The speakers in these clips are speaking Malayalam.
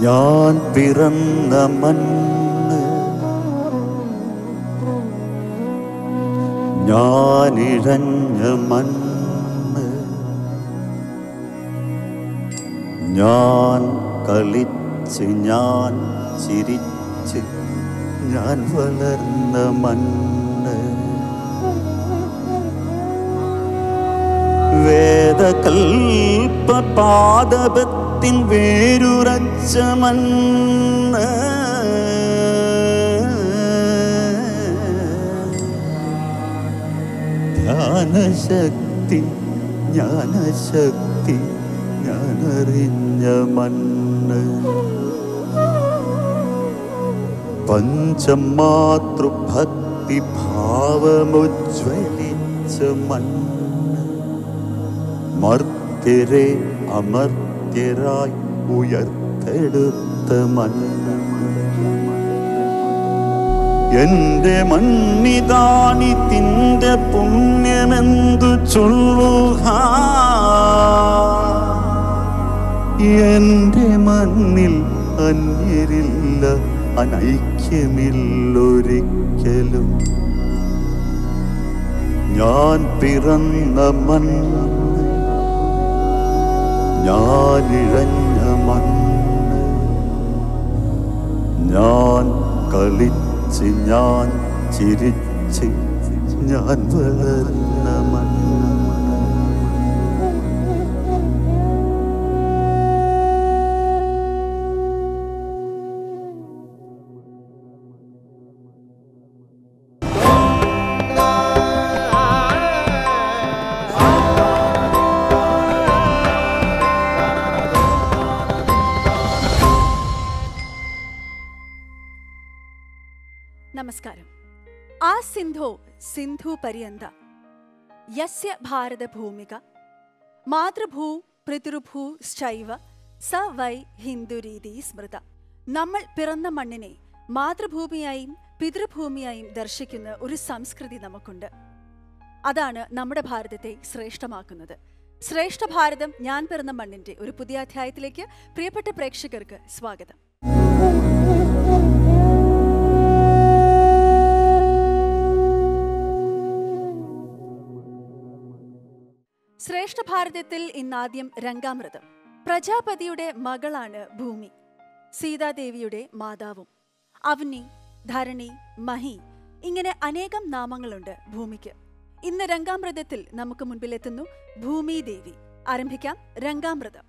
ഞാൻ പിറന്ന മണ്ണ് ഞാനിഴഞ്ഞ മണ്ണ് ഞാൻ കളിച്ച് ഞാൻ ചിരിച്ച് ഞാൻ വളർന്ന മണ്ണ് വേദകൽപ്പാദപത്തിൻ വേരുറച്ച മണ്ണ് ധ്യാനശക്തി ജ്ഞാനശക്തി ഞാനറിഞ്ഞ മണ്ണ് പഞ്ചമാതൃഭക്തി ഭാവമുജ്വലിച്ച മണ്ണ് മർത്യരെ അമർത്യരായി ഉയർത്തെടുത്ത മണ്ണ് എന്റെ മണ്ണിതാണി തിന്റെ പുണ്യമെന്തു ചൊല്ലുക എന്റെ മണ്ണിൽ അന്യരില്ല അനൈക്യമില്ലൊരിക്കലും ഞാൻ പിറന്ന മണ്ണ് ഞാനിഴഞ്ഞ മണ്ണ് ഞാൻ കളിച്ച് ഞാൻ ചിരിച്ച് ഞാൻ വളർന്ന മണ്ണ് നമസ്കാരം ആ സിന്ധോ സിന്ധു പര്യന്ത യസ്യ ഭാരത ഭൂമിക മാതൃഭൂ പിതൃഭൂ ശൈവ സ വൈ ഹിന്ദുരീതി സ്മൃത നമ്മൾ പിറന്ന മണ്ണിനെ മാതൃഭൂമിയായും പിതൃഭൂമിയായും ദർശിക്കുന്ന ഒരു സംസ്കൃതി നമുക്കുണ്ട് അതാണ് നമ്മുടെ ഭാരതത്തെ ശ്രേഷ്ഠമാക്കുന്നത് ശ്രേഷ്ഠ ഭാരതം ഞാൻ പിറന്ന മണ്ണിന്റെ ഒരു പുതിയ അധ്യായത്തിലേക്ക് പ്രിയപ്പെട്ട പ്രേക്ഷകർക്ക് സ്വാഗതം ശ്രേഷ്ഠ ഭാരതത്തിൽ ഇന്നാദ്യം രംഗാമൃതം പ്രജാപതിയുടെ മകളാണ് ഭൂമി സീതാദേവിയുടെ മാതാവും അവനി ധരണി മഹി ഇങ്ങനെ അനേകം നാമങ്ങളുണ്ട് ഭൂമിക്ക് ഇന്ന് രംഗാമൃതത്തിൽ നമുക്ക് മുൻപിലെത്തുന്നു ഭൂമി ദേവി ആരംഭിക്കാം രംഗാമൃതം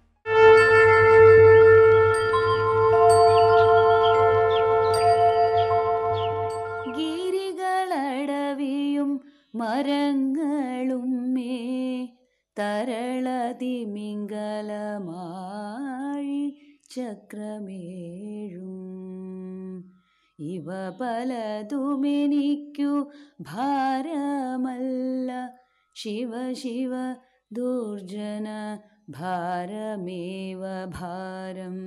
ഗിരികളടവിയും മരങ്ങളും മേ തരളതിമിംഗലമാഴി ചക്രമേഴും ഇവ പലതുമെനിക്കു ഭാരമല്ല ശിവ ശിവ ദുർജന ഭാരമേവ ഭാരം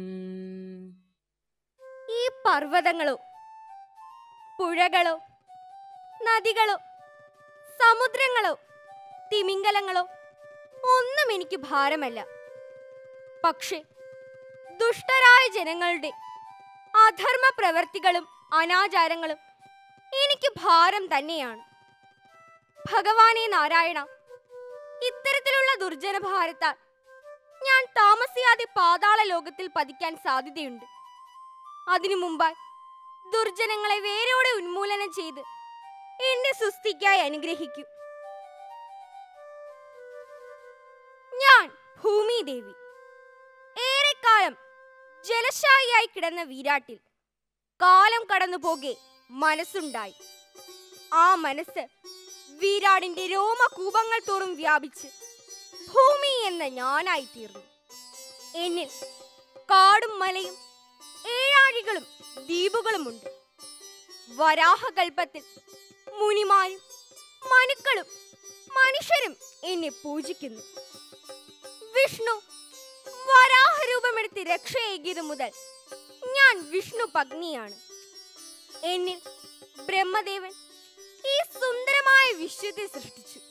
ഈ പർവ്വതങ്ങളോ പുഴകളോ നദികളോ സമുദ്രങ്ങളോ തിമിംഗലങ്ങളോ ഒന്നും എനിക്ക് ഭാരമല്ല പക്ഷേ ദുഷ്ടരായ ജനങ്ങളുടെ അധർമ്മ പ്രവർത്തികളും അനാചാരങ്ങളും എനിക്ക് ഭാരം തന്നെയാണ് ഭഗവാനെ നാരായണ ഇത്തരത്തിലുള്ള ദുർജന ഭാരത്താൽ ഞാൻ താമസിയാതെ പാതാള ലോകത്തിൽ പതിക്കാൻ സാധ്യതയുണ്ട് അതിനു മുമ്പായി ദുർജനങ്ങളെ വേരോടെ ഉന്മൂലനം ചെയ്ത് എന്റെ സുസ്ഥിക്കായി അനുഗ്രഹിക്കൂ ഞാൻ ഭൂമിദേവി ഏറെക്കാലം ജലശായിയായി കിടന്ന വീരാട്ടിൽ കാലം കടന്നു പോകെ മനസ്സുണ്ടായി ആ മനസ്സ് വീരാടിന്റെ രോമകൂപങ്ങൾ തോറും വ്യാപിച്ച് ഭൂമി എന്ന ഞാനായി തീർന്നു എന്നിൽ കാടും മലയും ഏഴാഴികളും ദ്വീപുകളുമുണ്ട് വരാഹകൽപ്പത്തിൽ മുനിമാരും മനുക്കളും മനുഷ്യരും എന്നെ പൂജിക്കുന്നു വിഷ്ണു വരാഹരൂപമെടുത്ത് രക്ഷയേകിയത് മുതൽ ഞാൻ വിഷ്ണു പത്നിയാണ് എന്നിൽ ബ്രഹ്മദേവൻ ഈ സുന്ദരമായ വിശ്വത്തെ സൃഷ്ടിച്ചു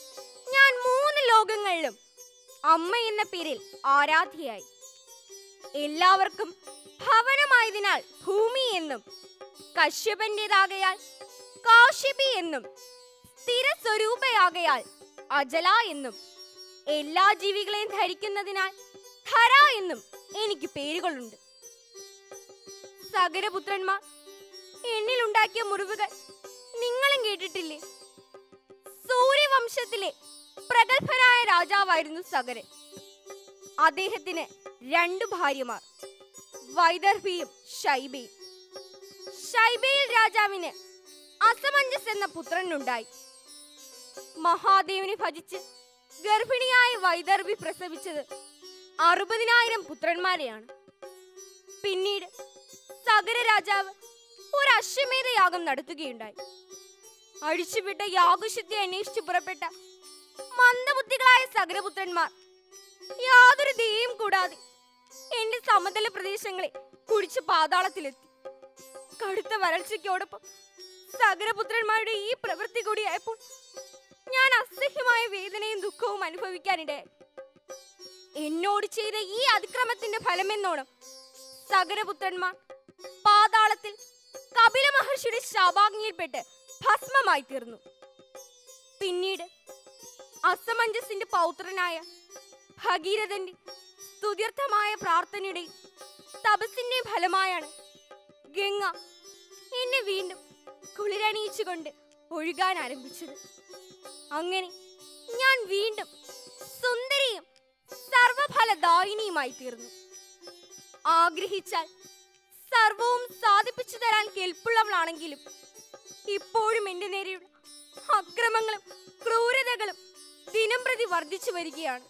ഞാൻ മൂന്ന് ലോകങ്ങളിലും അമ്മ എന്ന പേരിൽ ആരാധ്യയായി എല്ലാവർക്കും ഭവനമായതിനാൽ ഭൂമി എന്നും കശ്യപന്റേതാകയാൽ കാശ്യപി എന്നും സ്ഥിരസ്വരൂപയാകയാൽ അജല എന്നും എല്ലാ ജീവികളെയും ധരിക്കുന്നതിനാൽ ധര എന്നും എനിക്ക് പേരുകളുണ്ട് സഗരപുത്രന്മാർ എന്നിലുണ്ടാക്കിയ മുറിവുകൾ നിങ്ങളും കേട്ടിട്ടില്ലേ സൂര്യവംശത്തിലെ പ്രഗത്ഭനായ രാജാവായിരുന്നു സഗരൻ അദ്ദേഹത്തിന് രണ്ടു ഭാര്യമാർ വൈദർഭിയും ഷൈബയും ഷൈബയിൽ രാജാവിന് അസമഞ്ജസ് എന്ന പുത്രനുണ്ടായി മഹാദേവനെ ഭജിച്ച് ഗർഭിണിയായ വൈദർഭി പ്രസവിച്ചത് അറുപതിനായിരം പുത്രന്മാരെയാണ് പിന്നീട് സഗര രാജാവ് ഒരു അശ്വമേധ യാഗം നടത്തുകയുണ്ടായി അഴിച്ചുവിട്ട യാഗശുദ്ധി അന്വേഷിച്ച് പുറപ്പെട്ട മന്ദബുദ്ധികളായ സഗരപുത്രന്മാർ യാതൊരു ദയും കൂടാതെ എന്റെ സമതല പ്രദേശങ്ങളെ കുടിച്ച് പാതാളത്തിലെത്തി കടുത്ത വരൾച്ചയ്ക്കോടൊപ്പം സഗരപുത്രന്മാരുടെ ഈ പ്രവൃത്തി കൂടിയായപ്പോൾ ഞാൻ അസഹ്യമായ വേദനയും ദുഃഖവും അനുഭവിക്കാനിടയായി എന്നോട് ചെയ്ത ഈ അതിക്രമത്തിന്റെ ഫലമെന്നോണം സഗരപുത്രന്മാർ പാതാളത്തിൽ കപില മഹർഷിയുടെ ശാപാഗ്നിയിൽപ്പെട്ട് ഭസ്മമായി തീർന്നു പിന്നീട് അസമഞ്ജസിന്റെ പൗത്രനായ ഭഗീരഥന്റെ സ്തുത്യർത്ഥമായ പ്രാർത്ഥനയുടെയും തപസ്സിന്റെയും ഫലമായാണ് ഗംഗ എന്നെ വീണ്ടും കുളിരണിയിച്ചുകൊണ്ട് ഒഴുകാൻ ആരംഭിച്ചത് അങ്ങനെ ഞാൻ വീണ്ടും സുന്ദരിയും സർവഫലദായിനിയുമായി തീർന്നു ആഗ്രഹിച്ചാൽ സർവവും സാധിപ്പിച്ചു തരാൻ കെൽപ്പുള്ളവളാണെങ്കിലും ഇപ്പോഴും എന്റെ നേരെയുള്ള അക്രമങ്ങളും ക്രൂരതകളും ദിനം പ്രതി വർദ്ധിച്ചു വരികയാണ്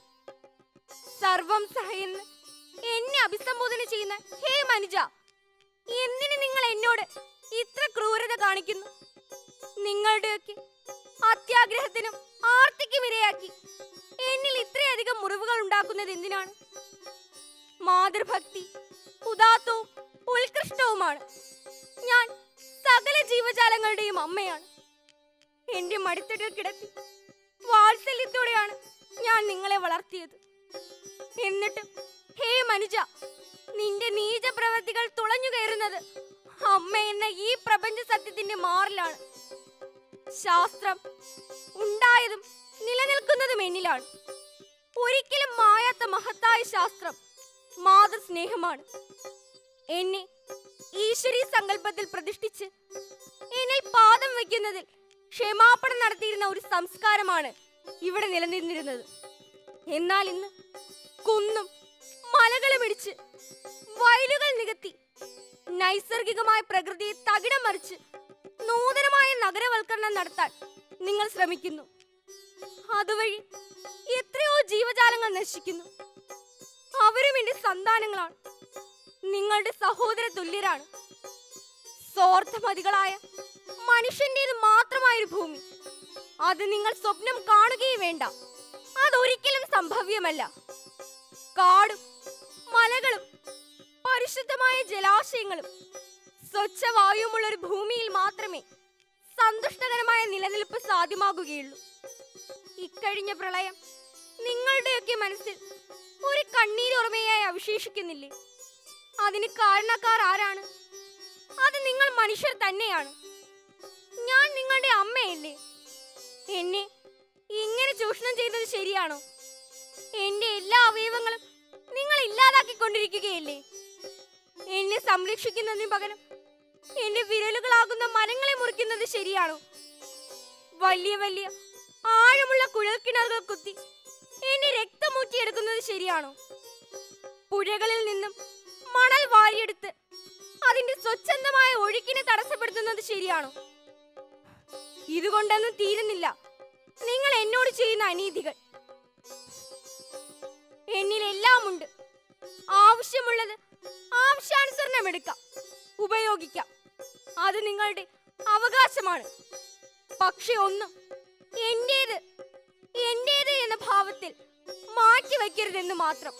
സർവം സഹയെന്ന് എന്നെ അഭിസംബോധന ചെയ്യുന്ന ഹേ മനുജ എന്തിന് നിങ്ങൾ എന്നോട് ഇത്ര ക്രൂരത കാണിക്കുന്നു നിങ്ങളുടെയൊക്കെ അത്യാഗ്രഹത്തിനും ആർത്തിക്കും ഇരയാക്കി എന്നിൽ ഇത്രയധികം മുറിവുകൾ ഉണ്ടാക്കുന്നത് എന്തിനാണ് മാതൃഭക്തി ഉദാത്തവും ഉത്കൃഷ്ടവുമാണ് ഞാൻ സകല ജീവജാലങ്ങളുടെയും അമ്മയാണ് എന്റെ മടിത്തട്ടിൽ കിടത്തി വാത്സല്യത്തോടെയാണ് ഞാൻ നിങ്ങളെ വളർത്തിയത് എന്നിട്ടും ഹേ മനുജ നിന്റെ നീച പ്രവൃത്തികൾ തുളഞ്ഞു കയറുന്നത് അമ്മ എന്ന ഈ പ്രപഞ്ച സത്യത്തിന്റെ മാറിലാണ് ശാസ്ത്രം ഉണ്ടായതും നിലനിൽക്കുന്നതും എന്നിലാണ് ഒരിക്കലും മായാത്ത മഹത്തായ ശാസ്ത്രം മാതൃസ്നേഹമാണ് എന്നെ ഈശ്വരീ സങ്കല്പത്തിൽ പ്രതിഷ്ഠിച്ച് എന്നിൽ പാദം വയ്ക്കുന്നതിൽ ക്ഷമാപണം നടത്തിയിരുന്ന ഒരു സംസ്കാരമാണ് ഇവിടെ നിലനിന്നിരുന്നത് എന്നാൽ ഇന്ന് കുന്നും മലകളും ഇടിച്ച് വയലുകൾ നികത്തി നൈസർഗികമായ പ്രകൃതിയെ തകിടം മറിച്ച് നൂതനമായ നഗരവൽക്കരണം നടത്താൻ നിങ്ങൾ ശ്രമിക്കുന്നു അതുവഴി എത്രയോ ജീവജാലങ്ങൾ നശിക്കുന്നു അവരും എന്റെ സന്താനങ്ങളാണ് നിങ്ങളുടെ സഹോദര തുല്യരാണ് സ്വാർത്ഥമതികളായ മനുഷ്യന്റേത് മാത്രമായൊരു ഭൂമി അത് നിങ്ങൾ സ്വപ്നം കാണുകയും വേണ്ട അതൊരിക്കലും സംഭവ്യമല്ല കാടും മലകളും പരിശുദ്ധമായ ജലാശയങ്ങളും സ്വച്ഛവായുമുള്ള ഒരു ഭൂമിയിൽ മാത്രമേ സന്തുഷ്ടകരമായ നിലനിൽപ്പ് സാധ്യമാകുകയുള്ളൂ ഇക്കഴിഞ്ഞ പ്രളയം നിങ്ങളുടെയൊക്കെ മനസ്സിൽ ഒരു കണ്ണീരുറമയായി അവശേഷിക്കുന്നില്ലേ അതിന് കാരണക്കാർ ആരാണ് അത് നിങ്ങൾ മനുഷ്യർ തന്നെയാണ് ഞാൻ നിങ്ങളുടെ അമ്മയല്ലേ എന്നെ ഇങ്ങനെ ചൂഷണം ചെയ്തത് ശരിയാണോ എന്റെ എല്ലാ അവയവങ്ങളും നിങ്ങൾ ഇല്ലാതാക്കിക്കൊണ്ടിരിക്കുകയല്ലേ എന്നെ സംരക്ഷിക്കുന്നതിന് പകരം എന്റെ വിരലുകളാകുന്ന മരങ്ങളെ മുറിക്കുന്നത് ശരിയാണോ വലിയ വലിയ ആഴമുള്ള കുഴൽക്കിണറുകൾ കുത്തി എന്നെ രക്തമൂറ്റിയെടുക്കുന്നത് ശരിയാണോ പുഴകളിൽ നിന്നും മണൽ വാരിയെടുത്ത് അതിന്റെ സ്വച്ഛന്തമായ ഒഴുക്കിനെ തടസ്സപ്പെടുത്തുന്നത് ശരിയാണോ ഇതുകൊണ്ടൊന്നും തീരുന്നില്ല നിങ്ങൾ എന്നോട് ചെയ്യുന്ന അനീതികൾ എന്നിൽ എല്ലാം ഉണ്ട് ആവശ്യമുള്ളത് ആവശ്യാനുസരണം എടുക്കാം ഉപയോഗിക്കാം അത് നിങ്ങളുടെ അവകാശമാണ് പക്ഷെ ഒന്നും എന്റേത് എന്റേത് എന്ന ഭാവത്തിൽ മാറ്റി വയ്ക്കരുതെന്ന് മാത്രം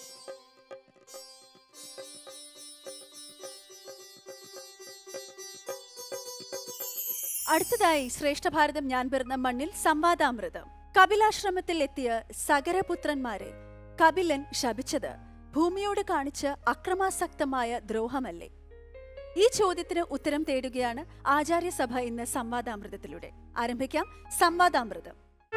അടുത്തതായി ശ്രേഷ്ഠഭാരതം ഞാൻ പിറന്ന മണ്ണിൽ സംവാദാമൃതം കപിലാശ്രമത്തിൽ എത്തിയ സഗരപുത്രന്മാരെ കപിലൻ ശപിച്ചത് ഭൂമിയോട് കാണിച്ച അക്രമാസക്തമായ ദ്രോഹമല്ലേ ഈ ചോദ്യത്തിന് ഉത്തരം തേടുകയാണ് ആചാര്യസഭ ഇന്ന് സംവാദാമൃതത്തിലൂടെ ആരംഭിക്കാം സംവാദാമൃതം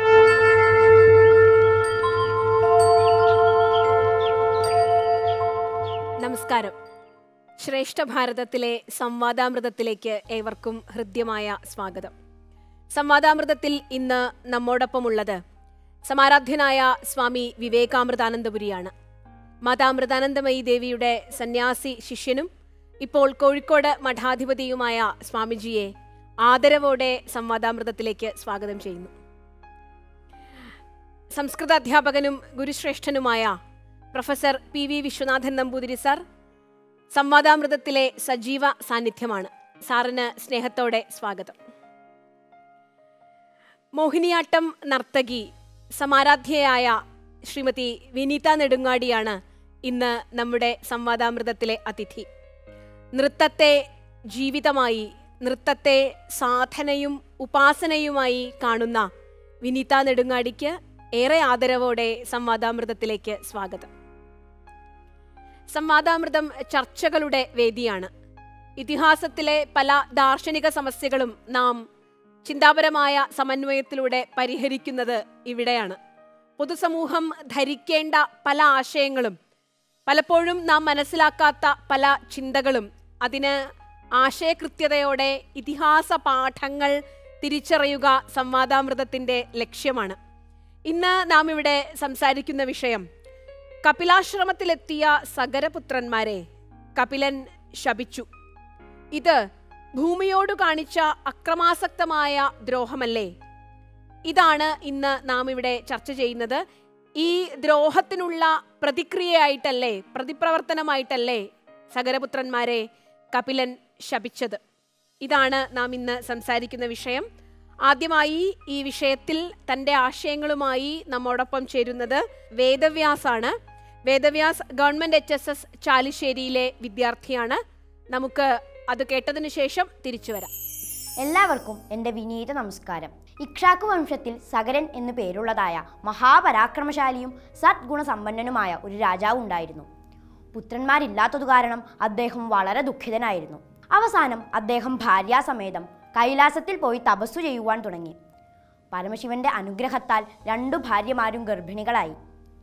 നമസ്കാരം ശ്രേഷ്ഠ ഭാരതത്തിലെ സംവാദാമൃതത്തിലേക്ക് ഏവർക്കും ഹൃദ്യമായ സ്വാഗതം സംവാദാമൃതത്തിൽ ഇന്ന് നമ്മോടൊപ്പമുള്ളത് സമാരാധ്യനായ സ്വാമി വിവേകാമൃതാനന്ദപുരിയാണ് മാതാമൃതാനന്ദമയി ദേവിയുടെ സന്യാസി ശിഷ്യനും ഇപ്പോൾ കോഴിക്കോട് മഠാധിപതിയുമായ സ്വാമിജിയെ ആദരവോടെ സംവാദാമൃതത്തിലേക്ക് സ്വാഗതം ചെയ്യുന്നു സംസ്കൃത അധ്യാപകനും ഗുരുശ്രേഷ്ഠനുമായ professor P V Viswanathan Namboothiri sir സംവാദാമൃതത്തിലെ സജീവ സാന്നിധ്യമാണ് സാറിന് സ്നേഹത്തോടെ സ്വാഗതം മോഹിനിയാട്ടം നർത്തകി സമാരാധ്യയായ ശ്രീമതി വിനീത നെടുങ്ങാടിയാണ് ഇന്ന് നമ്മുടെ സംവാദാമൃതത്തിലെ അതിഥി നൃത്തത്തെ ജീവിതമായി നൃത്തത്തെ സാധനയും ഉപാസനയുമായി കാണുന്ന വിനീത നെടുങ്ങാടിക്ക് ഏറെ ആദരവോടെ സംവാദാമൃതത്തിലേക്ക് സ്വാഗതം സംവാദാമൃതം ചർച്ചകളുടെ വേദിയാണ് ഇതിഹാസത്തിലെ പല ദാർശനിക സമസ്യകളും നാം ചിന്താപരമായ സമന്വയത്തിലൂടെ പരിഹരിക്കുന്നത് ഇവിടെയാണ് പൊതുസമൂഹം ധരിക്കേണ്ട പല ആശയങ്ങളും പലപ്പോഴും നാം മനസ്സിലാക്കാത്ത പല ചിന്തകളും അതിന് ആശയകൃത്യതയോടെ ഇതിഹാസ പാഠങ്ങൾ തിരിച്ചറിയുക സംവാദാമൃതത്തിൻ്റെ ലക്ഷ്യമാണ് ഇന്ന് നാം ഇവിടെ സംസാരിക്കുന്ന വിഷയം കപിലാശ്രമത്തിലെത്തിയ സഗരപുത്രന്മാരെ കപിലൻ ശപിച്ചു ഇത് ഭൂമിയോട് കാണിച്ച അക്രമാസക്തമായ ദ്രോഹമല്ലേ ഇതാണ് ഇന്ന് നാം ഇവിടെ ചർച്ച ചെയ്യുന്നത് ഈ ദ്രോഹത്തിനുള്ള പ്രതിക്രിയയായിട്ടല്ലേ പ്രതിപ്രവർത്തനമായിട്ടല്ലേ സഗരപുത്രന്മാരെ കപിലൻ ശപിച്ചത് ഇതാണ് നാം ഇന്ന് സംസാരിക്കുന്ന വിഷയം ആദ്യമായി ഈ വിഷയത്തിൽ തൻ്റെ ആശയങ്ങളുമായി നമ്മോടൊപ്പം ചേരുന്നത് വേദവ്യാസാണ് Vedavyas government H S S ചാലിശ്ശേരിയിലെ വിദ്യാർത്ഥിയാണ് നമുക്ക് അത് കേട്ടതിനു ശേഷം തിരിച്ചു വരാം എല്ലാവർക്കും എൻ്റെ വിനീത നമസ്കാരം ഇക്ഷാക്കു വംശത്തിൽ സഗരൻ എന്നു പേരുള്ളതായ മഹാപരാക്രമശാലിയും സദ്ഗുണസമ്പന്നനുമായ ഒരു രാജാവ് ഉണ്ടായിരുന്നു പുത്രന്മാരില്ലാത്തതു കാരണം അദ്ദേഹം വളരെ ദുഃഖിതനായിരുന്നു അവസാനം അദ്ദേഹം ഭാര്യാസമേതം കൈലാസത്തിൽ പോയി തപസ്സു ചെയ്യുവാൻ തുടങ്ങി പരമശിവന്റെ അനുഗ്രഹത്താൽ രണ്ടു ഭാര്യമാരും ഗർഭിണികളായി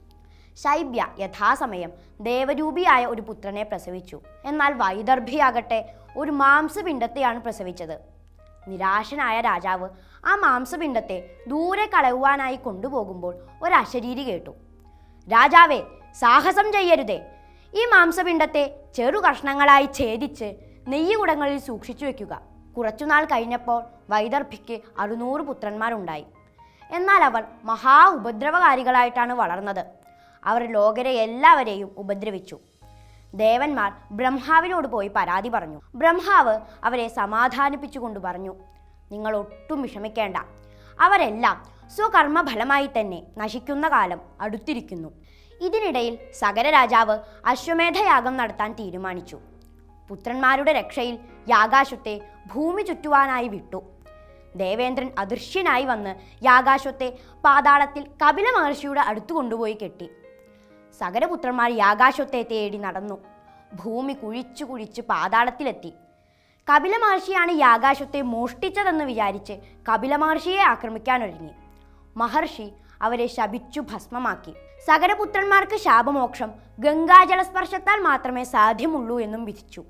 ശൈബ്യ യഥാസമയം ദേവരൂപിയായ ഒരു പുത്രനെ പ്രസവിച്ചു എന്നാൽ വൈദർഭിയാകട്ടെ ഒരു മാംസപിണ്ഡത്തെയാണ് പ്രസവിച്ചത് നിരാശനായ രാജാവ് ആ മാംസപിണ്ഡത്തെ ദൂരെ കളയുവാനായി കൊണ്ടുപോകുമ്പോൾ ഒരു അശരീരി കേട്ടു രാജാവേ സാഹസം ചെയ്യരുതേ ഈ മാംസപിണ്ഡത്തെ ചെറു കഷ്ണങ്ങളായി ഛേദിച്ച് നെയ്യുകുടങ്ങളിൽ സൂക്ഷിച്ചു വെക്കുക കുറച്ചുനാൾ കഴിഞ്ഞപ്പോൾ വൈദർഭിക്ക് അറുന്നൂറ് പുത്രന്മാരുണ്ടായി എന്നാൽ അവർ മഹാ ഉപദ്രവകാരികളായിട്ടാണ് വളർന്നത് അവർ ലോകരെ എല്ലാവരെയും ഉപദ്രവിച്ചു ദേവന്മാർ ബ്രഹ്മാവിനോട് പോയി പരാതി പറഞ്ഞു ബ്രഹ്മാവ് അവരെ സമാധാനിപ്പിച്ചുകൊണ്ട് പറഞ്ഞു നിങ്ങൾ ഒട്ടും വിഷമിക്കേണ്ട അവരെല്ലാം സ്വകർമ്മഫലമായി തന്നെ നശിക്കുന്ന കാലം അടുത്തിരിക്കുന്നു ഇതിനിടയിൽ സഗര രാജാവ് അശ്വമേധയാഗം നടത്താൻ തീരുമാനിച്ചു പുത്രന്മാരുടെ രക്ഷയിൽ യാകാശത്തെ ഭൂമി ചുറ്റുവാനായി വിട്ടു ദേവേന്ദ്രൻ അദൃശ്യനായി വന്ന് യാകാശത്തെ പാതാളത്തിൽ കപില മഹർഷിയുടെ അടുത്തു കൊണ്ടുപോയി കെട്ടി സകരപുത്രന്മാർ യാകാശത്തെ തേടി നടന്നു ഭൂമി കുഴിച്ചു കുഴിച്ച് പാതാളത്തിലെത്തി കപില മഹർഷിയാണ് യാകാശത്തെ മോഷ്ടിച്ചതെന്ന് വിചാരിച്ച് കപില മഹർഷിയെ ആക്രമിക്കാനൊരുങ്ങി മഹർഷി അവരെ ശപിച്ചു ഭസ്മമാക്കി സകരപുത്രന്മാർക്ക് ശാപമോക്ഷം ഗംഗാജലസ്പർശത്താൽ മാത്രമേ സാധ്യമുള്ളൂ എന്നും വിധിച്ചു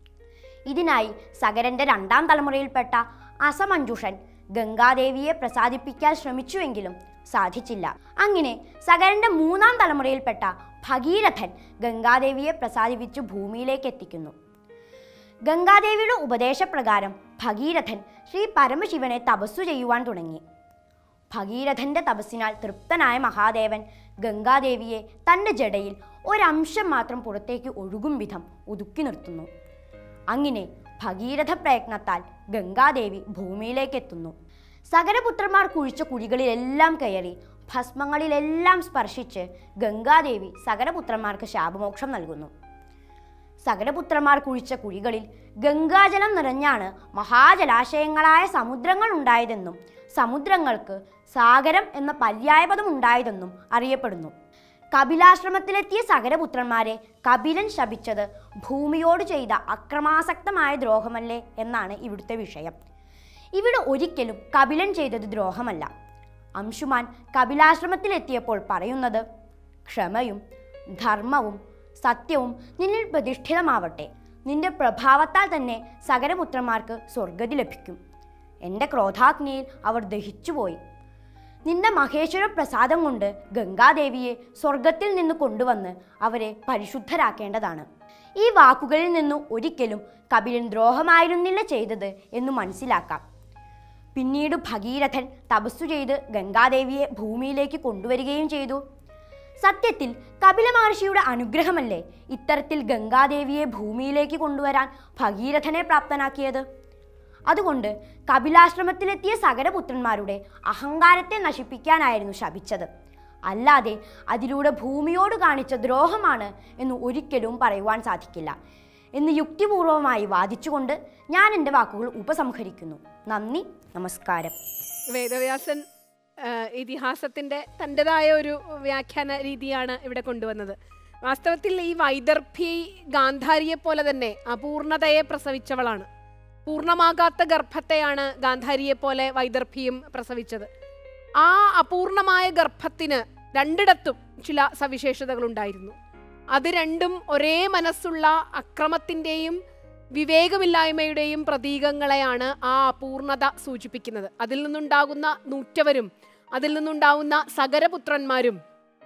ഇതിനായി സകരന്റെ രണ്ടാം തലമുറയിൽപ്പെട്ട അസമഞ്ജുഷൻ ഗംഗാദേവിയെ പ്രസാദിപ്പിക്കാൻ ശ്രമിച്ചുവെങ്കിലും സാധിച്ചില്ല അങ്ങനെ സകരന്റെ മൂന്നാം തലമുറയിൽപ്പെട്ട ഭഗീരഥൻ ഗംഗാദേവിയെ പ്രസാദിപ്പിച്ചു ഭൂമിയിലേക്ക് എത്തിക്കുന്നു ഗംഗാദേവിയുടെ ഉപദേശപ്രകാരം ഭഗീരഥൻ ശ്രീ പരമശിവനെ തപസ്സു ചെയ്യുവാൻ തുടങ്ങി ഭഗീരഥന്റെ തപസ്സിനാൽ തൃപ്തനായ മഹാദേവൻ ഗംഗാദേവിയെ തൻ്റെ ജടയിൽ ഒരംശം മാത്രം പുറത്തേക്ക് ഒഴുകും വിധം ഒതുക്കി നിർത്തുന്നു അങ്ങനെ ഭഗീരഥ പ്രയത്നത്താൽ ഗംഗാദേവി ഭൂമിയിലേക്ക് എത്തുന്നു സകരപുത്രന്മാർ കുഴിച്ച കുഴികളിലെല്ലാം കയറി ഭസ്മങ്ങളിലെല്ലാം സ്പർശിച്ച് ഗംഗാദേവി സകരപുത്രന്മാർക്ക് ശാപമോക്ഷം നൽകുന്നു സകരപുത്രന്മാർ കുഴിച്ച കുഴികളിൽ ഗംഗാജലം നിറഞ്ഞാണ് മഹാജലാശയങ്ങളായ സമുദ്രങ്ങൾ ഉണ്ടായതെന്നും സമുദ്രങ്ങൾക്ക് സാഗരം എന്ന പര്യായപദം ഉണ്ടായതെന്നും അറിയപ്പെടുന്നു കപിലാശ്രമത്തിലെത്തിയ സകരപുത്രന്മാരെ കപിലൻ ശപിച്ചത് ഭൂമിയോട് ചെയ്ത അക്രമാസക്തമായ ദ്രോഹമല്ലേ എന്നാണ് ഇവിടുത്തെ വിഷയം ഇവിടെ ഒരിക്കലും കപിലൻ ചെയ്തത് ദ്രോഹമല്ല അംശുമാൻ കപിലാശ്രമത്തിലെത്തിയപ്പോൾ പറയുന്നത് ക്ഷമയും ധർമ്മവും സത്യവും നിന്നിൽ പ്രതിഷ്ഠിതമാവട്ടെ നിന്റെ പ്രഭാവത്താൽ തന്നെ സകരപുത്രന്മാർക്ക് സ്വർഗതി ലഭിക്കും എൻ്റെ ക്രോധാഗ്നിയിൽ അവർ ദഹിച്ചുപോയി നിന്റെ മഹേശ്വര പ്രസാദം കൊണ്ട് ഗംഗാദേവിയെ സ്വർഗത്തിൽ നിന്ന് കൊണ്ടുവന്ന് അവരെ പരിശുദ്ധരാക്കേണ്ടതാണ് ഈ വാക്കുകളിൽ നിന്ന് ഒരിക്കലും കപിലൻ ദ്രോഹമായിരുന്നില്ല ചെയ്തത് എന്ന് മനസ്സിലാക്കാം പിന്നീട് ഭഗീരഥൻ തപസ്സു ചെയ്ത് ഗംഗാദേവിയെ ഭൂമിയിലേക്ക് കൊണ്ടുവരികയും ചെയ്തു സത്യത്തിൽ കപില മഹർഷിയുടെ അനുഗ്രഹമല്ലേ ഇത്തരത്തിൽ ഗംഗാദേവിയെ ഭൂമിയിലേക്ക് കൊണ്ടുവരാൻ ഭഗീരഥനെ പ്രാപ്തനാക്കിയത് അതുകൊണ്ട് കപിലാശ്രമത്തിലെത്തിയ സകരപുത്രന്മാരുടെ അഹങ്കാരത്തെ നശിപ്പിക്കാനായിരുന്നു ശപിച്ചത് അല്ലാതെ അതിലൂടെ ഭൂമിയോട് കാണിച്ച ദ്രോഹമാണ് എന്ന് ഒരിക്കലും പറയുവാൻ സാധിക്കില്ല എന്ന് യുക്തിപൂർവമായി വാദിച്ചുകൊണ്ട് ഞാൻ എൻ്റെ വാക്കുകൾ ഉപസംഹരിക്കുന്നു നന്ദി നമസ്കാരം വേദവ്യാസൻ ആ, ഇതിഹാസത്തിന്റെ തൻ്റെതായ ഒരു വ്യാഖ്യാന രീതിയാണ് ഇവിടെ കൊണ്ടുവന്നത് വാസ്തവത്തിൽ ഈ വൈദർഭി ഗാന്ധാരിയെ പോലെ തന്നെ അപൂർണതയെ പ്രസവിച്ചവളാണ് പൂർണ്ണമാകാത്ത ഗർഭത്തെയാണ് ഗാന്ധാരിയെ പോലെ വൈദർഭിയും പ്രസവിച്ചത് ആ അപൂർണമായ ഗർഭത്തിന് രണ്ടിടത്തും ചില സവിശേഷതകളുണ്ടായിരുന്നു അത് രണ്ടും ഒരേ മനസ്സുള്ള അക്രമത്തിൻ്റെയും വിവേകമില്ലായ്മയുടെയും പ്രതീകങ്ങളെയാണ് ആ അപൂർണത സൂചിപ്പിക്കുന്നത് അതിൽ നിന്നുണ്ടാകുന്ന നൂറ്റവരും അതിൽ നിന്നുണ്ടാകുന്ന സകരപുത്രന്മാരും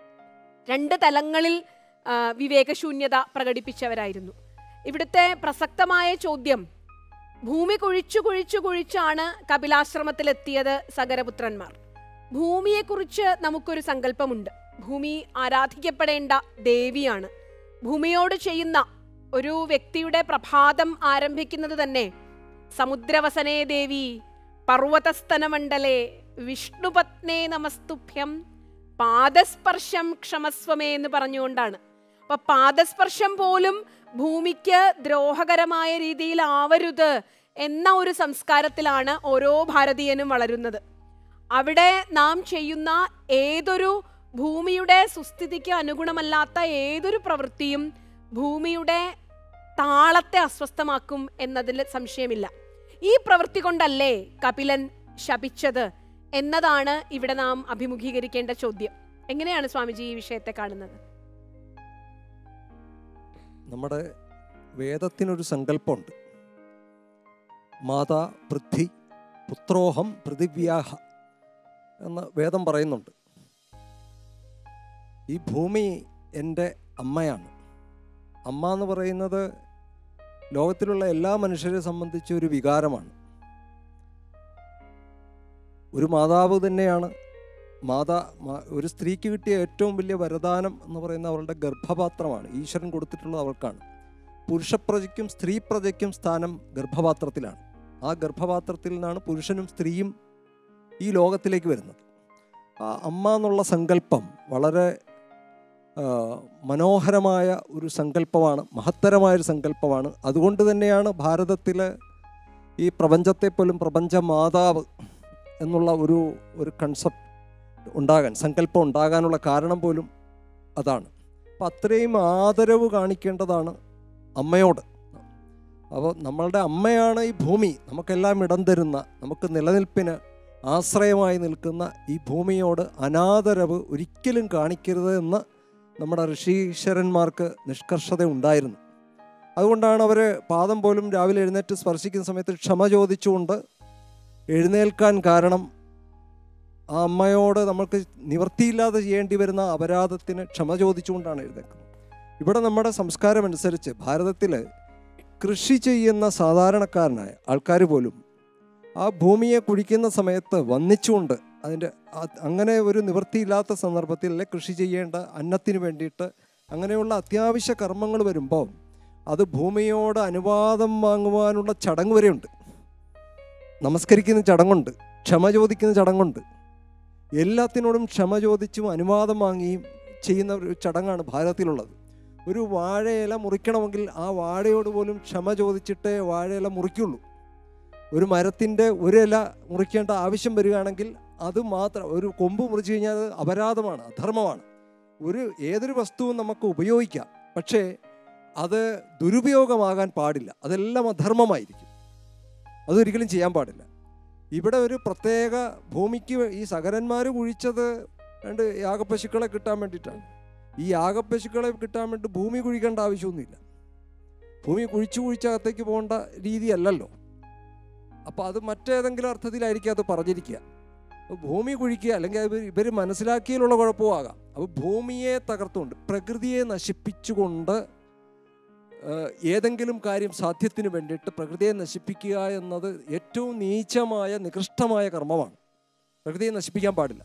രണ്ട് തലങ്ങളിൽ ആ, വിവേകശൂന്യത പ്രകടിപ്പിച്ചവരായിരുന്നു ഇവിടുത്തെ പ്രസക്തമായ ചോദ്യം ഭൂമി കുഴിച്ചു കുഴിച്ചു കുഴിച്ചാണ് കപിലാശ്രമത്തിലെത്തിയത് സകരപുത്രന്മാർ ഭൂമിയെക്കുറിച്ച് നമുക്കൊരു സങ്കല്പമുണ്ട് ഭൂമി ആരാധിക്കപ്പെടേണ്ട ദേവിയാണ് ഭൂമിയോട് ചെയ്യുന്ന ഒരു വ്യക്തിയുടെ പ്രഭാതം ആരംഭിക്കുന്നത് തന്നെ സമുദ്രവസനേ ദേവി പർവ്വതസ്തനമണ്ഡലേ വിഷ്ണുപത്നേ നമസ്തുഭ്യം പാദസ്പർശം ക്ഷമസ്വമേ എന്ന് പറഞ്ഞുകൊണ്ടാണ് അപ്പൊ പാദസ്പർശം പോലും ഭൂമിക്ക് ദ്രോഹകരമായ രീതിയിൽ ആവരുത് എന്ന ഒരു സംസ്കാരത്തിലാണ് ഓരോ ഭാരതീയനും വളരുന്നത് അവിടെ നാം ചെയ്യുന്ന ഏതൊരു ഭൂമിയുടെ സുസ്ഥിതിക്ക് അനുഗുണമല്ലാത്ത ഏതൊരു പ്രവൃത്തിയും ഭൂമിയുടെ താളത്തെ അസ്വസ്ഥമാക്കും എന്നതിൽ സംശയമില്ല ഈ പ്രവൃത്തി കൊണ്ടല്ലേ കപിലൻ ശപിച്ചത് എന്നതാണ് ഇവിടെ നാം അഭിമുഖീകരിക്കേണ്ട ചോദ്യം എങ്ങനെയാണ് സ്വാമിജി ഈ വിഷയത്തെ കാണുന്നത് നമ്മുടെ വേദത്തിനൊരു സങ്കല്പമുണ്ട് മാതാ പൃഥ്വി പുത്രോഹം പൃഥിവ്യാഹ എന്ന് വേദം പറയുന്നുണ്ട് ഈ ഭൂമി എൻ്റെ അമ്മയാണ് അമ്മ എന്ന് പറയുന്നത് ലോകത്തിലുള്ള എല്ലാ മനുഷ്യരെ സംബന്ധിച്ച ഒരു വികാരമാണ് ഒരു മാതാവ് തന്നെയാണ് മാതാ മാ- ഒരു സ്ത്രീക്ക് കിട്ടിയ ഏറ്റവും വലിയ വരദാനം എന്ന് പറയുന്ന അവളുടെ ഗർഭപാത്രമാണ് ഈശ്വരൻ കൊടുത്തിട്ടുള്ളത് അവൾക്കാണ് പുരുഷപ്രജയ്ക്കും സ്ത്രീ പ്രജയ്ക്കും സ്ഥാനം ഗർഭപാത്രത്തിലാണ് ആ ഗർഭപാത്രത്തിൽ നിന്നാണ് പുരുഷനും സ്ത്രീയും ഈ ലോകത്തിലേക്ക് വരുന്നത് ആ അമ്മ എന്നുള്ള സങ്കല്പം വളരെ ആ, മനോഹരമായ ഒരു സങ്കല്പമാണ് മഹത്തരമായൊരു സങ്കല്പമാണ് അതുകൊണ്ട് തന്നെയാണ് ഭാരതത്തിൽ ഈ പ്രപഞ്ചത്തെ പോലും പ്രപഞ്ച മാതാവ് എന്നുള്ള ഒരു ഒരു കൺസെപ്റ്റ് ഉണ്ടാകാൻ സങ്കല്പം ഉണ്ടാകാനുള്ള കാരണം പോലും അതാണ് അപ്പം അത്രയും ആദരവ് കാണിക്കേണ്ടതാണ് അമ്മയോട് അപ്പോൾ നമ്മളുടെ അമ്മയാണ് ഈ ഭൂമി നമുക്കെല്ലാം ഇടം തരുന്ന നമുക്ക് നിലനിൽപ്പിന് ആശ്രയമായി നിൽക്കുന്ന ഈ ഭൂമിയോട് അനാദരവ് ഒരിക്കലും കാണിക്കരുത് എന്ന് നമ്മുടെ ഋഷീശ്വരന്മാർക്ക് നിഷ്കർഷത ഉണ്ടായിരുന്നു അതുകൊണ്ടാണ് അവർ പാദം പോലും രാവിലെ എഴുന്നേറ്റ് സ്പർശിക്കുന്ന സമയത്ത് ക്ഷമ ചോദിച്ചുകൊണ്ട് എഴുന്നേൽക്കാൻ കാരണം ആ അമ്മയോട് നമുക്ക് നിവൃത്തിയില്ലാതെ ചെയ്യേണ്ടി വരുന്ന അപരാധത്തിന് ക്ഷമ ചോദിച്ചുകൊണ്ടാണ് എഴുന്നേക്കുന്നത് ഇവിടെ നമ്മുടെ സംസ്കാരം അനുസരിച്ച് ഭാരതത്തിൽ കൃഷി ചെയ്യുന്ന സാധാരണക്കാരനായ ആൾക്കാർ പോലും ആ ഭൂമിയെ കുഴിക്കുന്ന സമയത്ത് വന്നിച്ചുകൊണ്ട് അതിൻ്റെ ആ- അങ്ങനെ ഒരു നിവൃത്തിയില്ലാത്ത സന്ദർഭത്തിൽ അല്ലെ കൃഷി ചെയ്യേണ്ട അന്നത്തിന് വേണ്ടിയിട്ട് അങ്ങനെയുള്ള അത്യാവശ്യ കർമ്മങ്ങൾ വരുമ്പോൾ അത് ഭൂമിയോട് അനുവാദം വാങ്ങുവാനുള്ള ചടങ്ങ് വരെയുണ്ട് നമസ്കരിക്കുന്ന ചടങ്ങുണ്ട് ക്ഷമ ചോദിക്കുന്ന ചടങ്ങുണ്ട് എല്ലാത്തിനോടും ക്ഷമ ചോദിച്ചും അനുവാദം വാങ്ങിയും ചെയ്യുന്ന ഒരു ചടങ്ങാണ് ഭാരതത്തിലുള്ളത് ഒരു വാഴയില മുറിക്കണമെങ്കിൽ ആ വാഴയോട് പോലും ക്ഷമ ചോദിച്ചിട്ടേ വാഴയില മുറിക്കുള്ളൂ ഒരു മരത്തിൻ്റെ ഒരു ഇല മുറിക്കേണ്ട ആവശ്യം വരികയാണെങ്കിൽ അത് മാത്രം ഒരു കൊമ്പ് മുറിച്ചു കഴിഞ്ഞാൽ അത് അപരാധമാണ് അധർമ്മമാണ് ഒരു ഏതൊരു വസ്തുവും നമുക്ക് ഉപയോഗിക്കാം പക്ഷേ അത് ദുരുപയോഗമാകാൻ പാടില്ല അതെല്ലാം അധർമ്മമായിരിക്കും അതൊരിക്കലും ചെയ്യാൻ പാടില്ല ഇവിടെ ഒരു പ്രത്യേക ഭൂമിക്ക് ഈ സകരന്മാർ കുഴിച്ചത് രണ്ട് യാഗപ്പശുക്കളെ കിട്ടാൻ വേണ്ടിയിട്ടാണ് ഈ യാഗപ്പശുക്കളെ കിട്ടാൻ വേണ്ടി ഭൂമി കുഴിക്കേണ്ട ആവശ്യമൊന്നുമില്ല ഭൂമി കുഴിച്ചു കുഴിച്ചകത്തേക്ക് പോകേണ്ട രീതിയല്ലല്ലോ അപ്പോൾ അത് മറ്റേതെങ്കിലും അർത്ഥത്തിലായിരിക്കും അത് പറഞ്ഞിരിക്കുക അപ്പോൾ ഭൂമി കുഴിക്കുക അല്ലെങ്കിൽ ഇവർ ഇവർ മനസ്സിലാക്കിയതിലുള്ള കുഴപ്പവും ആകാം അപ്പോൾ ഭൂമിയെ തകർത്തുകൊണ്ട് പ്രകൃതിയെ നശിപ്പിച്ചുകൊണ്ട് ഏഹ്, ഏതെങ്കിലും കാര്യം സാധ്യത്തിന് വേണ്ടിയിട്ട് പ്രകൃതിയെ നശിപ്പിക്കുക എന്നത് ഏറ്റവും നീചമായ നികൃഷ്ടമായ കർമ്മമാണ് പ്രകൃതിയെ നശിപ്പിക്കാൻ പാടില്ല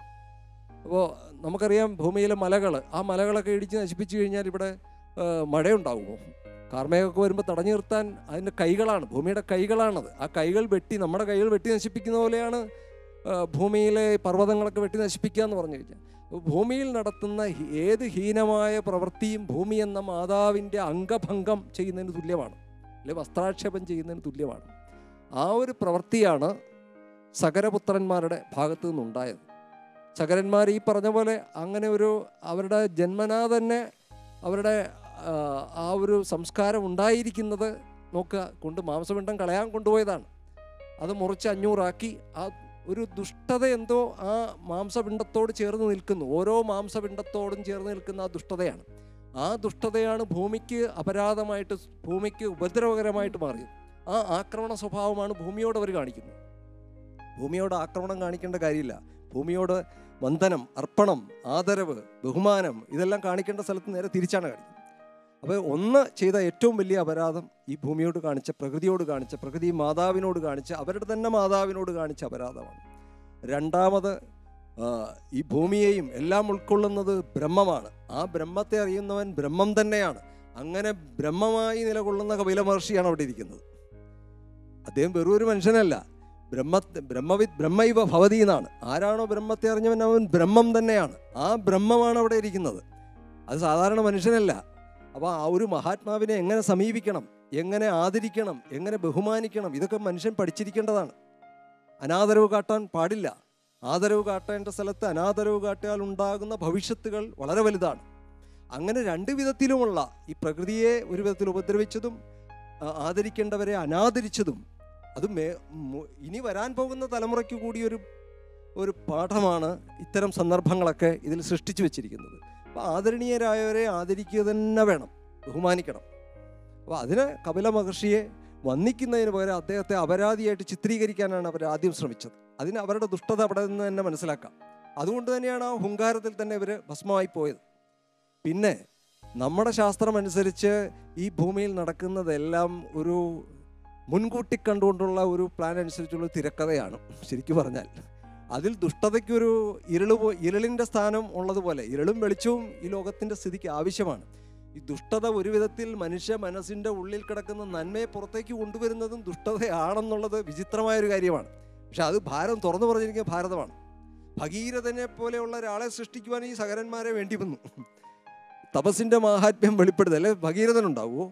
അപ്പോൾ നമുക്കറിയാം ഭൂമിയിലെ മലകൾ ആ മലകളൊക്കെ ഇടിച്ച് നശിപ്പിച്ചു കഴിഞ്ഞാൽ ഇവിടെ ഏഹ്, മഴയുണ്ടാകുമോ കാർമേഘമൊക്കെ വരുമ്പോൾ തടഞ്ഞു നിർത്താൻ അതിൻ്റെ കൈകളാണ് ഭൂമിയുടെ കൈകളാണത് ആ കൈകൾ വെട്ടി നമ്മുടെ കൈകൾ വെട്ടി നശിപ്പിക്കുന്ന പോലെയാണ് ആ, ഭൂമിയിലെ പർവ്വതങ്ങളൊക്കെ വെട്ടി നശിപ്പിക്കുക എന്ന് പറഞ്ഞു കഴിഞ്ഞാൽ അപ്പോൾ ഭൂമിയിൽ നടത്തുന്ന ഹി- ഏത് ഹീനമായ പ്രവൃത്തിയും ഭൂമി എന്ന മാതാവിൻ്റെ അംഗഭംഗം ചെയ്യുന്നതിന് തുല്യമാണ് അല്ലെ വസ്ത്രാക്ഷേപം ചെയ്യുന്നതിന് തുല്യമാണ് ആ ഒരു പ്രവൃത്തിയാണ് സകരപുത്രന്മാരുടെ ഭാഗത്തു നിന്നുണ്ടായത് സകരന്മാർ ഈ പറഞ്ഞ പോലെ അങ്ങനെ ഒരു അവരുടെ ജന്മനാ തന്നെ അവരുടെ ആ, ആ ഒരു സംസ്കാരം ഉണ്ടായിരിക്കുന്നത് നോക്കുക കൊണ്ട് മാംസപിണ്ഡം കളയാൻ കൊണ്ടുപോയതാണ് അത് മുറിച്ച് അഞ്ഞൂറാക്കി ആ ഒരു ദുഷ്ടത എന്തോ ആ മാംസപിണ്ഡത്തോട് ചേർന്ന് നിൽക്കുന്നു ഓരോ മാംസപിണ്ഡത്തോടും ചേർന്ന് നിൽക്കുന്ന ആ ദുഷ്ടതയാണ് ആ ദുഷ്ടതയാണ് ഭൂമിക്ക് അപരാധമായിട്ട് ഭൂമിക്ക് ഉപദ്രവകരമായിട്ട് മാറിയത് ആ ആക്രമണ സ്വഭാവമാണ് ഭൂമിയോട് അവർ കാണിക്കുന്നത് ഭൂമിയോട് ആക്രമണം കാണിക്കേണ്ട കാര്യമില്ല ഭൂമിയോട് വന്ദനം അർപ്പണം ആദരവ് ബഹുമാനം ഇതെല്ലാം കാണിക്കേണ്ട സ്ഥലത്ത് നേരെ തിരിച്ചാണ് കാണിക്കുന്നത് അപ്പോൾ ഒന്ന് ചെയ്ത ഏറ്റവും വലിയ അപരാധം ഈ ഭൂമിയോട് കാണിച്ച പ്രകൃതിയോട് കാണിച്ച പ്രകൃതി മാതാവിനോട് കാണിച്ച അവരുടെ തന്നെ മാതാവിനോട് കാണിച്ച അപരാധമാണ് രണ്ടാമത് ആ, ഈ ഭൂമിയെയും എല്ലാം ഉൾക്കൊള്ളുന്നത് ബ്രഹ്മമാണ് ആ ബ്രഹ്മത്തെ അറിയുന്നവൻ ബ്രഹ്മം തന്നെയാണ് അങ്ങനെ ബ്രഹ്മമായി നിലകൊള്ളുന്ന കപില മഹർഷിയാണ് അവിടെ ഇരിക്കുന്നത് അദ്ദേഹം വെറും ഒരു മനുഷ്യനല്ല ബ്രഹ്മ ബ്രഹ്മവിദ് ബ്രഹ്മൈവ ഭവതി എന്നാണ് ആരാണോ ബ്രഹ്മത്തെ അറിഞ്ഞവൻ അവൻ ബ്രഹ്മം തന്നെയാണ് ആ ബ്രഹ്മമാണ് അവിടെ ഇരിക്കുന്നത് അത് സാധാരണ മനുഷ്യനല്ല അപ്പോൾ ആ ഒരു മഹാത്മാവിനെ എങ്ങനെ സമീപിക്കണം എങ്ങനെ ആദരിക്കണം എങ്ങനെ ബഹുമാനിക്കണം ഇതൊക്കെ മനുഷ്യൻ പഠിച്ചിരിക്കേണ്ടതാണ് അനാദരവ് കാട്ടാൻ പാടില്ല ആദരവ് കാട്ടേണ്ട സ്ഥലത്ത് അനാദരവ് കാട്ടിയാൽ ഉണ്ടാകുന്ന ഭവിഷ്യത്തുകൾ വളരെ വലുതാണ് അങ്ങനെ രണ്ട് വിധത്തിലുമുള്ള ഈ പ്രകൃതിയെ ഒരു വിധത്തിൽ ഉപദ്രവിച്ചതും ആ, ആദരിക്കേണ്ടവരെ അനാദരിച്ചതും അത് മേ മു- ഇനി വരാൻ പോകുന്ന തലമുറയ്ക്ക് കൂടി ഒരു ഒരു പാഠമാണ് ഇത്തരം സന്ദർഭങ്ങളൊക്കെ ഇതിൽ സൃഷ്ടിച്ചു വെച്ചിരിക്കുന്നത് അപ്പോൾ ആദരണീയരായവരെ ആദരിക്കുക തന്നെ വേണം ബഹുമാനിക്കണം അപ്പോൾ അതിന് കപില മഹർഷിയെ വന്ദിക്കുന്നതിന് പകരം അദ്ദേഹത്തെ അപരാധിയായിട്ട് ചിത്രീകരിക്കാനാണ് അവർ ആദ്യം ശ്രമിച്ചത് അതിന് അവരുടെ ദുഷ്ടത അവിടെ നിന്ന് തന്നെ മനസ്സിലാക്കാം അതുകൊണ്ട് തന്നെയാണ് ആ ഹുങ്കാരത്തിൽ തന്നെ ഇവർ ഭസ്മമായി പോയത് പിന്നെ നമ്മുടെ ശാസ്ത്രം അനുസരിച്ച് ഈ ഭൂമിയിൽ നടക്കുന്നതെല്ലാം ഒരു മുൻകൂട്ടി കണ്ടുകൊണ്ടുള്ള ഒരു പ്ലാൻ അനുസരിച്ചുള്ള ഒരു തിരക്കഥയാണ് ശരിക്കും പറഞ്ഞാൽ അതിൽ ദുഷ്ടതയ്ക്കൊരു ഇരുള് പോ ഇരുളിൻ്റെ സ്ഥാനം ഉള്ളതുപോലെ ഇരുളും വെളിച്ചവും ഈ ലോകത്തിൻ്റെ സ്ഥിതിക്ക് ആവശ്യമാണ് ഈ ദുഷ്ടത ഒരു വിധത്തിൽ മനുഷ്യ മനസ്സിൻ്റെ ഉള്ളിൽ കിടക്കുന്ന നന്മയെ പുറത്തേക്ക് കൊണ്ടുവരുന്നതും ദുഷ്ടതയാണെന്നുള്ളത് വിചിത്രമായൊരു കാര്യമാണ് പക്ഷെ അത് ഭാരതം തുറന്നു പറഞ്ഞിരിക്കുന്ന ഭാരതമാണ് ഭഗീരഥനെ പോലെയുള്ള ഒരാളെ സൃഷ്ടിക്കുവാൻ ഈ സകരന്മാരെ വേണ്ടി വന്നു തപസ്സിൻ്റെ മാഹാത്മ്യം വെളിപ്പെടുത്തുക അല്ലെ ഭഗീരഥൻ ഉണ്ടാവുമോ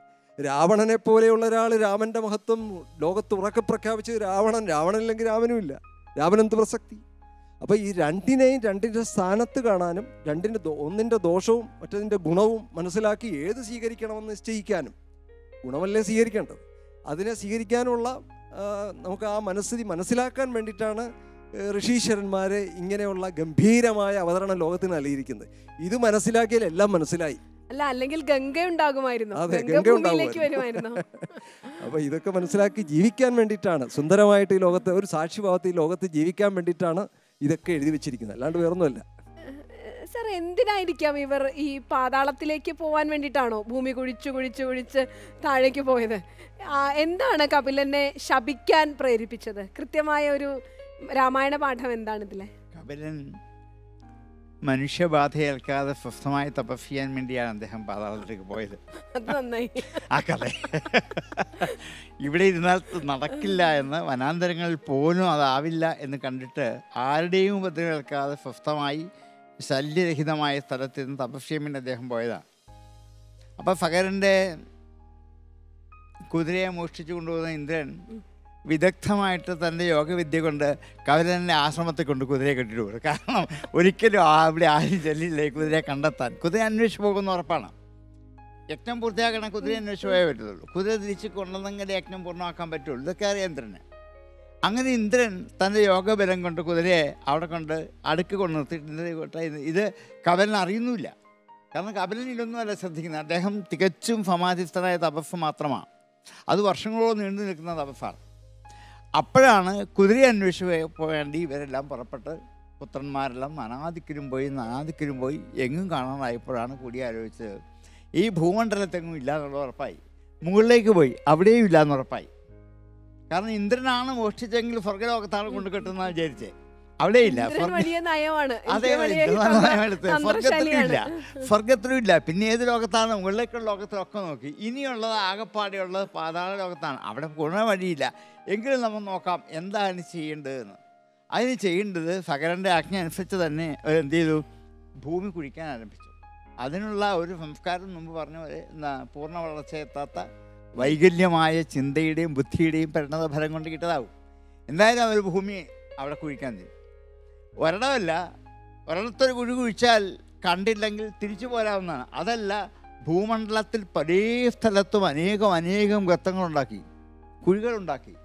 രാവണനെ പോലെയുള്ള ഒരാൾ രാമന്റെ മഹത്വം ലോകത്ത് ഉറക്കെ പ്രഖ്യാപിച്ചത് രാവണൻ രാവണനില്ലെങ്കിൽ രാമനും ഇല്ല രാമനെന്ത് പ്രസക്തി അപ്പോൾ ഈ രണ്ടിനെയും രണ്ടിൻ്റെ സ്ഥാനത്ത് കാണാനും രണ്ടിൻ്റെ ദോ- ഒന്നിൻ്റെ ദോഷവും മറ്റതിൻ്റെ ഗുണവും മനസ്സിലാക്കി ഏത് സ്വീകരിക്കണമെന്ന് നിശ്ചയിക്കാനും ഗുണമല്ലേ സ്വീകരിക്കേണ്ടത് അതിനെ സ്വീകരിക്കാനുള്ള ആ, നമുക്ക് ആ മനസ്ഥിതി മനസ്സിലാക്കാൻ വേണ്ടിയിട്ടാണ് ഏഹ്, ഋഷീശ്വരന്മാരെ ഇങ്ങനെയുള്ള ഗംഭീരമായ അവതരണം ലോകത്തിന് നൽകിയിരിക്കുന്നത് ഇത് മനസ്സിലാക്കിയാൽ എല്ലാം മനസ്സിലായി അല്ല അല്ലെങ്കിൽ ഗംഗ ഉണ്ടാകുമായിരുന്നു അതെ, ഗംഗ ഗംഗ ഭൂമിയിലേക്ക് ഉണ്ടാകുമായിരുന്നു. വരുമായിരുന്നു അപ്പോൾ ഇതൊക്കെ മനസ്സിലാക്കി ജീവിക്കാൻ വേണ്ടിയിട്ടാണ് സുന്ദരമായിട്ട് ഈ ലോകത്ത് ഒരു സാക്ഷിഭാവത്ത് ഈ ലോകത്ത് ജീവിക്കാൻ വേണ്ടിയിട്ടാണ് ഇതൊക്കെ എഴുതി വെച്ചിരിക്കുന്നത് അല്ലാണ്ട് വേറൊന്നുമല്ല സർ എന്തിനായിരിക്കാം ഇവർ ഈ പാതാളത്തിലേക്ക് പോവാൻ വേണ്ടിയിട്ടാണോ ഭൂമി കുഴിച്ചു കുഴിച്ചു കുഴിച്ച് താഴേക്ക് പോയത് ആ, എന്താണ് കപിലനെ ശപിക്കാൻ പ്രേരിപ്പിച്ചത് കൃത്യമായ ഒരു രാമായണ പാഠം എന്താണ് ഇതിലെ കപിലൻ മനുഷ്യബാധയേൽക്കാതെ സ്വസ്ഥമായി തപസ് ചെയ്യാൻ വേണ്ടിയാണ് അദ്ദേഹം പാതാളത്തിലേക്ക് പോയത് അത് നന്നായി ആ കഥ ഇവിടെ ഇരുന്നാൽ നടക്കില്ല എന്ന് വനാന്തരങ്ങളിൽ പോലും അതാവില്ല എന്ന് കണ്ടിട്ട് ആരുടെയും ഉപദ്രവേൽക്കാതെ സ്വസ്ഥമായി ശല്യരഹിതമായ സ്ഥലത്ത് നിന്ന് തപസ് ചെയ്യാൻ വേണ്ടി അദ്ദേഹം പോയതാണ് അപ്പോൾ ഫകരൻ്റെ കുതിരയെ മോഷ്ടിച്ചു കൊണ്ടുപോകുന്ന ഇന്ദ്രൻ വിദഗ്ധമായിട്ട് തൻ്റെ യോഗവിദ്യ കൊണ്ട് കവലനെ ആശ്രമത്തിൽ കൊണ്ട് കുതിരയെ കെട്ടിട്ട് പോകും കാരണം ഒരിക്കലും ആ അവിടെ ആരും ചെല്ലില്ല ഈ കുതിരയെ കണ്ടെത്താൻ കുതിര അന്വേഷിച്ച് പോകുന്ന ഉറപ്പാണ് യജ്ഞം പൂർത്തിയാക്കണ കുതിര അന്വേഷിച്ച് പോയേ പറ്റത്തുള്ളൂ കുതിര തിരിച്ച് കൊണ്ടുവന്നെങ്കിൽ യജ്ഞം പൂർണ്ണമാക്കാൻ പറ്റുള്ളൂ ഇതൊക്കെ അറിയാം ഇന്ദ്രന് അങ്ങനെ ഇന്ദ്രൻ തൻ്റെ യോഗബലം കൊണ്ട് കുതിരയെ അവിടെ കൊണ്ട് അടുക്ക് കൊണ്ട് നിർത്തിയിട്ട് ഇന്ദ്രൻ കൊട്ട ഇത് ഇത് കപലൻ അറിയുന്നില്ല കാരണം കപലൻ ഇതൊന്നുമല്ല ശ്രദ്ധിക്കുന്നത് അദ്ദേഹം തികച്ചും സമാധിസ്ഥനായ തപസ് മാത്രമാണ് അത് വർഷങ്ങളോളം നീണ്ടു നിൽക്കുന്ന തപസ്സാണ് അപ്പോഴാണ് കുതിര അന്വേഷിച്ച് പോയ- പോവേണ്ടി ഇവരെല്ലാം പുറപ്പെട്ട് പുത്രന്മാരെല്ലാം നാനാദിക്കിലും പോയി നാനാദിക്കിലും പോയി എങ്ങും കാണാനായപ്പോഴാണ് കൂടി ആലോചിച്ചത് ഈ ഭൂമണ്ഡലത്തെങ്ങും ഇല്ല എന്നുള്ള ഉറപ്പായി മുകളിലേക്ക് പോയി അവിടെയും ഇല്ല എന്ന് ഉറപ്പായി കാരണം ഇന്ദ്രനാണ് മോഷ്ടിച്ചെങ്കിൽ സ്വർഗലോകത്താണ് കൊണ്ട് കെട്ടുന്ന വിചാരിച്ചേ അവിടെ ഇല്ല ഇന്ദ്രൻ സ്വർഗ്ഗ- വലിയ നയമാണ് അതെ ഇന്ദ്രൻ വലിയ എടുത്ത് സ്വർഗത്തിലും ഇല്ല തന്ത്രശാലിയാണ് സ്വർഗത്തിലും ഇല്ല പിന്നെ ഏത് ലോകത്താണ് മുകളിലേക്കുള്ള ലോകത്തിലൊക്കെ നോക്കി ഇനിയുള്ളത് ആകപ്പാടെയുള്ളത് പാതാള ലോകത്താണ് അവിടെ ഗുണ വഴിയില്ല എങ്കിലും നമ്മൾ നോക്കാം എന്താണ് ചെയ്യേണ്ടതെന്ന് അതിന് ചെയ്യേണ്ടത് സകലൻ്റെ ആജ്ഞ അനുസരിച്ച് തന്നെ അവർ എന്ത് ചെയ്തു ഭൂമി കുഴിക്കാൻ ആരംഭിച്ചു അതിനുള്ള ഒരു സംസ്കാരം മുമ്പ് പറഞ്ഞ പോലെ എന്താ പൂർണ്ണ വളർച്ചയെത്താത്ത വൈകല്യമായ ചിന്തയുടെയും ബുദ്ധിയുടെയും പരിണത ഫലം കൊണ്ട് കിട്ടതാവും എന്തായാലും അവർ ഭൂമി അവിടെ കുഴിക്കാൻ തീരും ഒരിടമല്ല ഒരിടത്തൊരു കുഴി കുഴിച്ചാൽ കണ്ടില്ലെങ്കിൽ തിരിച്ചു പോരാവുന്നതാണ് അതല്ല ഭൂമണ്ഡലത്തിൽ പല സ്ഥലത്തും അനേകം അനേകം ഗർത്തങ്ങളുണ്ടാക്കി കുഴികളുണ്ടാക്കി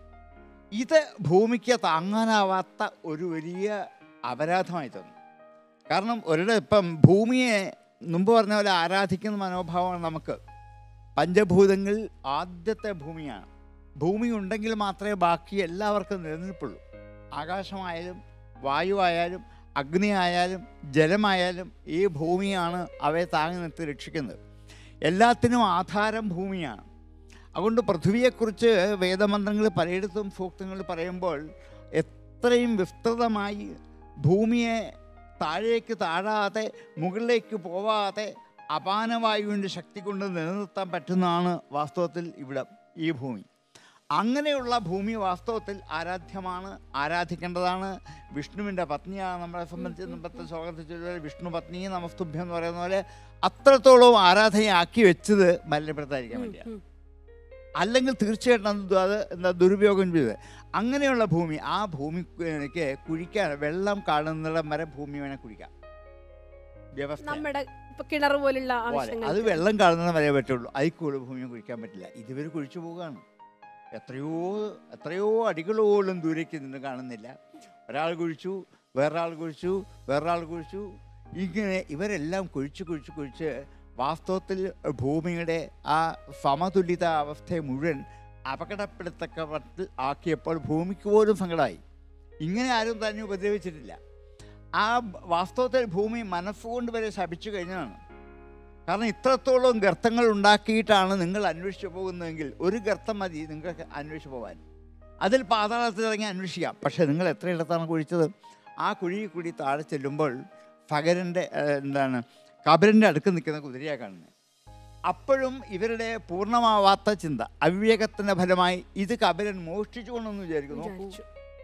ഇത് ഭൂമിക്ക് താങ്ങാനാവാത്ത ഒരു വലിയ അപരാധമായി തോന്നി കാരണം ഒരിടം ഇപ്പം ഭൂമിയെ മുമ്പ് പറഞ്ഞ പോലെ ആരാധിക്കുന്ന മനോഭാവമാണ് നമുക്ക് പഞ്ചഭൂതങ്ങളിൽ ആദ്യത്തെ ഭൂമിയാണ് ഭൂമി ഉണ്ടെങ്കിൽ മാത്രമേ ബാക്കി എല്ലാവർക്കും നിലനിൽപ്പുള്ളൂ ആകാശമായാലും വായുവായാലും അഗ്നി ആയാലും ജലമായാലും ഈ ഭൂമിയാണ് അവയെ താങ്ങി നിർത്തി രക്ഷിക്കുന്നത് എല്ലാത്തിനും ആധാരം ഭൂമിയാണ് അതുകൊണ്ട് പൃഥ്വിയെക്കുറിച്ച് വേദമന്ത്രങ്ങൾ പലയിടത്തും സൂക്തങ്ങൾ പറയുമ്പോൾ എത്രയും വിസ്തൃതമായി ഭൂമിയെ താഴേക്ക് താഴാതെ മുകളിലേക്ക് പോവാതെ അപാനവായുവിൻ്റെ ശക്തി കൊണ്ട് നിലനിർത്താൻ പറ്റുന്നതാണ് വാസ്തവത്തിൽ ഇവിടെ ഈ ഭൂമി അങ്ങനെയുള്ള ഭൂമി വാസ്തവത്തിൽ ആരാധ്യമാണ് ആരാധിക്കേണ്ടതാണ് വിഷ്ണുവിൻ്റെ പത്നിയാണ് നമ്മളെ സംബന്ധിച്ച് മുമ്പത്തെ സ്വാഗതിച്ച വിഷ്ണു പത്നി നമസ്തുഭ്യം എന്ന് പറയുന്ന പോലെ അത്രത്തോളം ആരാധനയാക്കി വെച്ചത് മലിനപ്പെടുത്താതിരിക്കാൻ വേണ്ടിയാണ് അല്ലെങ്കിൽ തീർച്ചയായിട്ടും അത് അത് എന്താ ദുരുപയോഗം ചെയ്തത് അങ്ങനെയുള്ള ഭൂമി ആ ഭൂമിക്ക് കുഴിക്കാൻ വെള്ളം കാണുന്നിടം വരെ ഭൂമി വേണേൽ കുഴിക്കാം വ്യവസ്ഥ നമ്മുടെ ഇപ്പൊ കിണർ പോലുള്ള പോലെ ആവശ്യങ്ങൾ അത് വെള്ളം കാണുന്ന വരെ പറ്റുള്ളൂ അതിൽ കൂടുതൽ ഭൂമി കുഴിക്കാൻ പറ്റില്ല ഇതുവരെ കുഴിച്ചു പോവുകയാണ് എത്രയോ എത്രയോ അടികളോളം ദൂരേക്ക് നിന്ന് കാണുന്നില്ല ഒരാൾ കുഴിച്ചു വേറൊരാൾ കുഴിച്ചു വേറൊരാൾ കുഴിച്ചു ഇങ്ങനെ ഇവരെല്ലാം കുഴിച്ച് കുഴിച്ച് കുഴിച്ച് വാസ്തവത്തിൽ ഭൂമിയുടെ ആ സമതുലിത അവസ്ഥയെ മുഴുവൻ അപകടപ്പെടുത്തക്ക മട്ടിൽ ആക്കിയപ്പോൾ ഭൂമിക്ക് പോലും സങ്കടമായി ഇങ്ങനെ ആരും തന്നെ ഉപദ്രവിച്ചിട്ടില്ല ആ വാസ്തവത്തിൽ ഭൂമി മനസ്സുകൊണ്ട് വരെ ശപിച്ചു കഴിഞ്ഞതാണ് കാരണം ഇത്രത്തോളം ഗർത്തങ്ങൾ ഉണ്ടാക്കിയിട്ടാണ് നിങ്ങൾ അന്വേഷിച്ചു പോകുന്നതെങ്കിൽ ഒരു ഗർത്തം മതി നിങ്ങൾക്ക് അന്വേഷിച്ചു പോകാൻ അതിൽ പാതാളത്തിൽ ഇറങ്ങി അന്വേഷിക്കാം പക്ഷേ നിങ്ങൾ എത്രയിടത്താണ് കുഴിച്ചത് ആ കുഴി കൂടി താഴെ ചെല്ലുമ്പോൾ ഫകരൻ്റെ എന്താണ് കബരൻ്റെ അടുക്ക് നിൽക്കുന്ന കുതിരയെ കാണുന്നത് അപ്പോഴും ഇവരുടെ പൂർണ്ണമാവാത്ത ചിന്ത അവിവേകത്തിൻ്റെ ഫലമായി ഇത് കബരൻ മോഷ്ടിച്ചു കൊണ്ടെന്ന് വിചാരിക്കുന്നു നോക്കൂ വിചാരിച്ചു.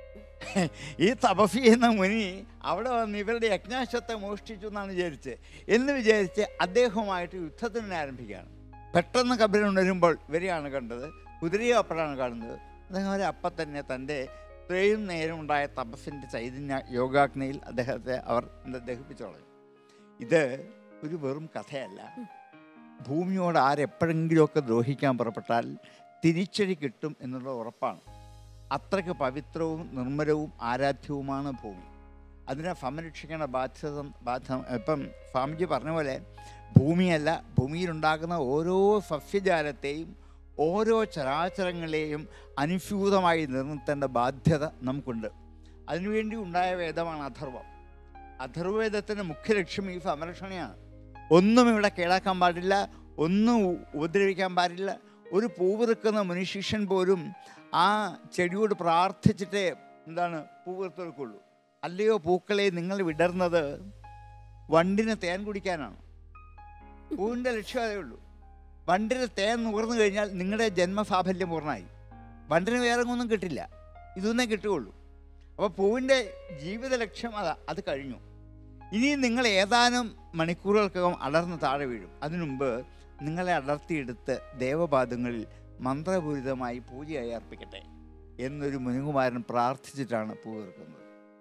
ഈ തപസ് ചെയ്യുന്ന മുനി അവിടെ വന്ന് ഇവരുടെ യജ്ഞാശ്വത്തെ മോഷ്ടിച്ചു എന്നാണ് വിചാരിച്ചത് എന്ന് വിചാരിച്ച് അദ്ദേഹവുമായിട്ട് യുദ്ധത്തിന് ആരംഭിക്കുകയാണ് പെട്ടെന്ന് കബരൻ ഉണരുമ്പോൾ ഇവരെയാണ് കണ്ടത് കുതിരയെ അപ്പോഴാണ് കാണുന്നത് അദ്ദേഹം അവരെ അപ്പം തന്നെ തൻ്റെ ഇത്രയും നേരം ഉണ്ടായ തപസ്സിൻ്റെ ചൈതന്യ യോഗാഗ്നിയിൽ അദ്ദേഹത്തെ അവർ എന്താ ദഹിപ്പിച്ചു കളഞ്ഞു ഇത് ഒരു വെറും കഥയല്ല ഭൂമിയോട് ആരെപ്പോഴെങ്കിലുമൊക്കെ ദ്രോഹിക്കാൻ പുറപ്പെട്ടാൽ തിരിച്ചടി കിട്ടും എന്നുള്ള ഉറപ്പാണ് അത്രയ്ക്ക് പവിത്രവും നിർമ്മലവും ആരാധ്യവുമാണ് ഭൂമി അതിനെ സംരക്ഷിക്കേണ്ട ബാധ്യത ബാധ്യ ഇപ്പം സ്വാമിജി പറഞ്ഞ പോലെ ഭൂമിയല്ല ഭൂമിയിലുണ്ടാകുന്ന ഓരോ സസ്യജാലത്തെയും ഓരോ ചരാചരങ്ങളെയും അനുസ്യൂതമായി നിലനിർത്തേണ്ട ബാധ്യത നമുക്കുണ്ട് അതിനുവേണ്ടി ഉണ്ടായ വേദമാണ് അഥർവം അഥർവവേദത്തിൻ്റെ മുഖ്യ ലക്ഷ്യം ഈ സംരക്ഷണയാണ് ഒന്നും ഇവിടെ കേടാക്കാൻ പാടില്ല ഒന്നും ഉ- ഉപദ്രവിക്കാൻ പാടില്ല ഒരു പൂവിറുക്കുന്ന മനുഷ്യൻ പോലും ആ ചെടിയോട് പ്രാർത്ഥിച്ചിട്ടേ എന്താണ് പൂവിർത്തെടുക്കുള്ളൂ അല്ലയോ പൂക്കളെ നിങ്ങൾ വിടർന്നത് വണ്ടിന് തേൻ കുടിക്കാനാണ് പൂവിൻ്റെ ലക്ഷ്യം അതേ ഉള്ളൂ വണ്ടിന് തേൻ നുകർന്നു കഴിഞ്ഞാൽ നിങ്ങളുടെ ജന്മസാഫല്യം പൂർണ്ണമായി വണ്ടിന് വേറെ ഒന്നും കിട്ടില്ല ഇതൊന്നേ കിട്ടുകയുള്ളൂ അപ്പോൾ പൂവിൻ്റെ ജീവിത ലക്ഷ്യം അതാ അത് കഴിഞ്ഞു ഇനി നിങ്ങൾ ഏതാനും മണിക്കൂറുകൾക്കകം അടർന്ന് താഴെ വീഴും അതിനുമുമ്പ് നിങ്ങളെ അടർത്തിയെടുത്ത് ദേവപാദങ്ങളിൽ മന്ത്രപൂരിതമായി പൂജയായി അർപ്പിക്കട്ടെ എന്നൊരു മുനുകുമാരൻ പ്രാർത്ഥിച്ചിട്ടാണ് പൂ തീർക്കുന്നത്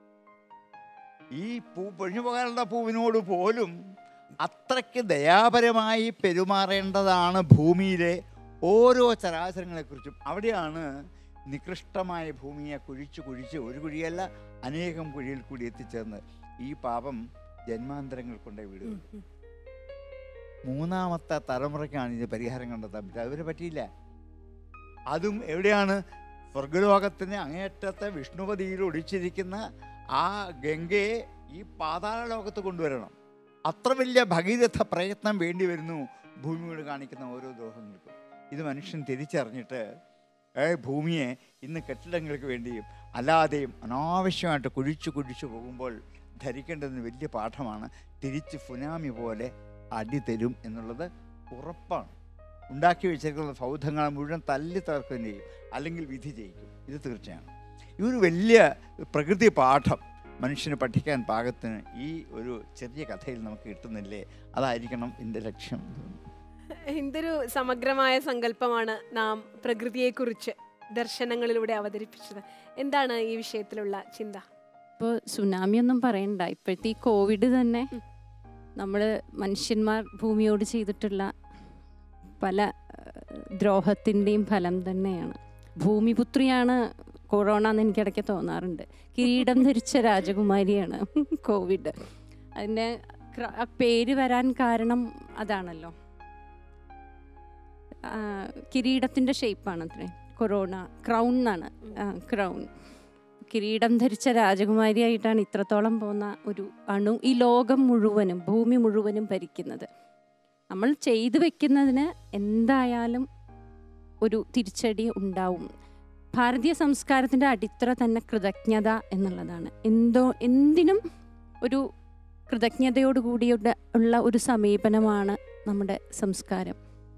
ഈ പൂ പൊഴിഞ്ഞു പോകാനുള്ള പൂവിനോട് പോലും അത്രയ്ക്ക് ദയാപരമായി പെരുമാറേണ്ടതാണ് ഭൂമിയിലെ ഓരോ ചരാചരങ്ങളെക്കുറിച്ചും അവിടെയാണ് നികൃഷ്ടമായ ഭൂമിയെ കുഴിച്ച് കുഴിച്ച് ഒരു കുഴിയല്ല അനേകം കുഴിയിൽ കൂടി എത്തിച്ചേർന്ന് ഈ പാപം ജന്മാന്തരങ്ങൾ കൊണ്ടേ വിടുക മൂന്നാമത്തെ തലമുറയ്ക്കാണ് ഇത് പരിഹാരം കണ്ടെത്താൻ പറ്റുക അവരെ പറ്റിയില്ല അതും എവിടെയാണ് സ്വർഗലോകത്തിന് അങ്ങേയറ്റത്തെ വിഷ്ണുപതിയിൽ ഒടിച്ചിരിക്കുന്ന ആ ഗംഗയെ ഈ പാതാള ലോകത്ത് കൊണ്ടുവരണം അത്ര വലിയ ഭഗീരഥ പ്രയത്നം വേണ്ടി വരുന്നു ഭൂമിയോട് കാണിക്കുന്ന ഓരോ ദ്രോഹങ്ങൾക്കും ഇത് മനുഷ്യൻ തിരിച്ചറിഞ്ഞിട്ട് ഏ ഭൂമിയെ ഇന്ന് കെട്ടിടങ്ങൾക്ക് വേണ്ടിയും അല്ലാതെയും അനാവശ്യമായിട്ട് കുഴിച്ചു കുഴിച്ചു പോകുമ്പോൾ ധരിക്കേണ്ടതിന് വലിയ പാഠമാണ് തിരിച്ച് സുനാമി പോലെ അടി തരും എന്നുള്ളത് ഉറപ്പാണ് ഉണ്ടാക്കി വെച്ചിരിക്കുന്ന സൗധങ്ങളെ മുഴുവൻ തല്ലി തകർക്കുകയും ചെയ്യും അല്ലെങ്കിൽ വിധി ചെയ്യിക്കും ഇത് തീർച്ചയാണ് ഈ ഒരു വലിയ പ്രകൃതി പാഠം മനുഷ്യന് പഠിക്കാൻ പാകത്തിന് ഈ ഒരു ചെറിയ കഥയിൽ നമുക്ക് കിട്ടുന്നില്ലേ അതായിരിക്കണം എൻ്റെ ലക്ഷ്യം എന്ന് തോന്നുന്നു. എന്തൊരു സമഗ്രമായ സങ്കല്പമാണ് നാം പ്രകൃതിയെക്കുറിച്ച് ദർശനങ്ങളിലൂടെ അവതരിപ്പിച്ചത് എന്താണ് ഈ വിഷയത്തിലുള്ള ചിന്ത ഇപ്പോൾ സുനാമി ഒന്നും പറയണ്ട ഇപ്പോഴത്തെ ഈ കോവിഡ് തന്നെ നമ്മൾ മനുഷ്യന്മാർ ഭൂമിയോട് ചെയ്തിട്ടുള്ള പല ദ്രോഹത്തിൻ്റെയും ഫലം തന്നെയാണ് ഭൂമിപുത്രിയാണ് കൊറോണ എന്ന് എനിക്കിടയ്ക്ക് തോന്നാറുണ്ട് കിരീടം ധരിച്ച രാജകുമാരിയാണ് കോവിഡ് അതിൻ്റെ ക്ര- ആ പേര് വരാൻ കാരണം അതാണല്ലോ ആ, കിരീടത്തിൻ്റെ ഷേപ്പാണ് അത്രേ കൊറോണ ക്രൗൺ എന്നാണ് ക്രൗൺ കിരീടം ധരിച്ച രാജകുമാരിയായിട്ടാണ് ഇത്രത്തോളം പോകുന്ന ഒരു അണു ഈ ലോകം മുഴുവനും ഭൂമി മുഴുവനും ഭരിക്കുന്നത് നമ്മൾ ചെയ്തു വെക്കുന്നതിന് എന്തായാലും ഒരു തിരിച്ചടി ഉണ്ടാവും ഭാരതീയ സംസ്കാരത്തിൻ്റെ അടിത്തറ തന്നെ കൃതജ്ഞത എന്നുള്ളതാണ് എന്തോ എന്തിനും ഒരു കൃതജ്ഞതയോടുകൂടിയുള്ള ഉള്ള ഒരു സമീപനമാണ് നമ്മുടെ സംസ്കാരം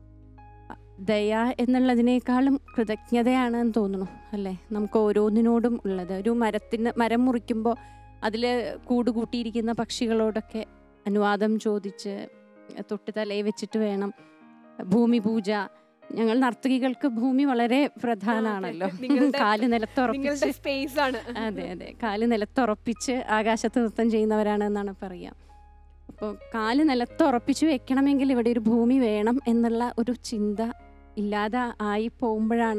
ദയ എന്നുള്ളതിനേക്കാളും കൃതജ്ഞതയാണ് എന്ന് തോന്നുന്നു അല്ലേ നമുക്ക് ഓരോന്നിനോടും ഉള്ളത് ഒരു മരത്തിന് മരം മുറിക്കുമ്പോൾ അതിൽ കൂട് കൂട്ടിയിരിക്കുന്ന പക്ഷികളോടൊക്കെ അനുവാദം ചോദിച്ച് തൊട്ട് തലയിൽ വെച്ചിട്ട് വേണം ഭൂമി പൂജ ഞങ്ങൾ നർത്തകികൾക്ക് ഭൂമി വളരെ പ്രധാനമാണല്ലോ നിങ്ങളുടെ- കാല് നിങ്ങളുടെ നിലത്തുറപ്പിച്ച് സ്പേസ് ആണ് അതെ അതെ കാല് നിലത്തുറപ്പിച്ച് ആകാശത്ത് നൃത്തം ചെയ്യുന്നവരാണ് എന്നാണ് പറയുക അപ്പോൾ കാല് നിലത്തുറപ്പിച്ച് വെക്കണമെങ്കിൽ ഇവിടെ ഒരു ഭൂമി വേണം എന്നുള്ള ഒരു ചിന്ത ഇല്ലാതെ ആയി പോകുമ്പോഴാണ്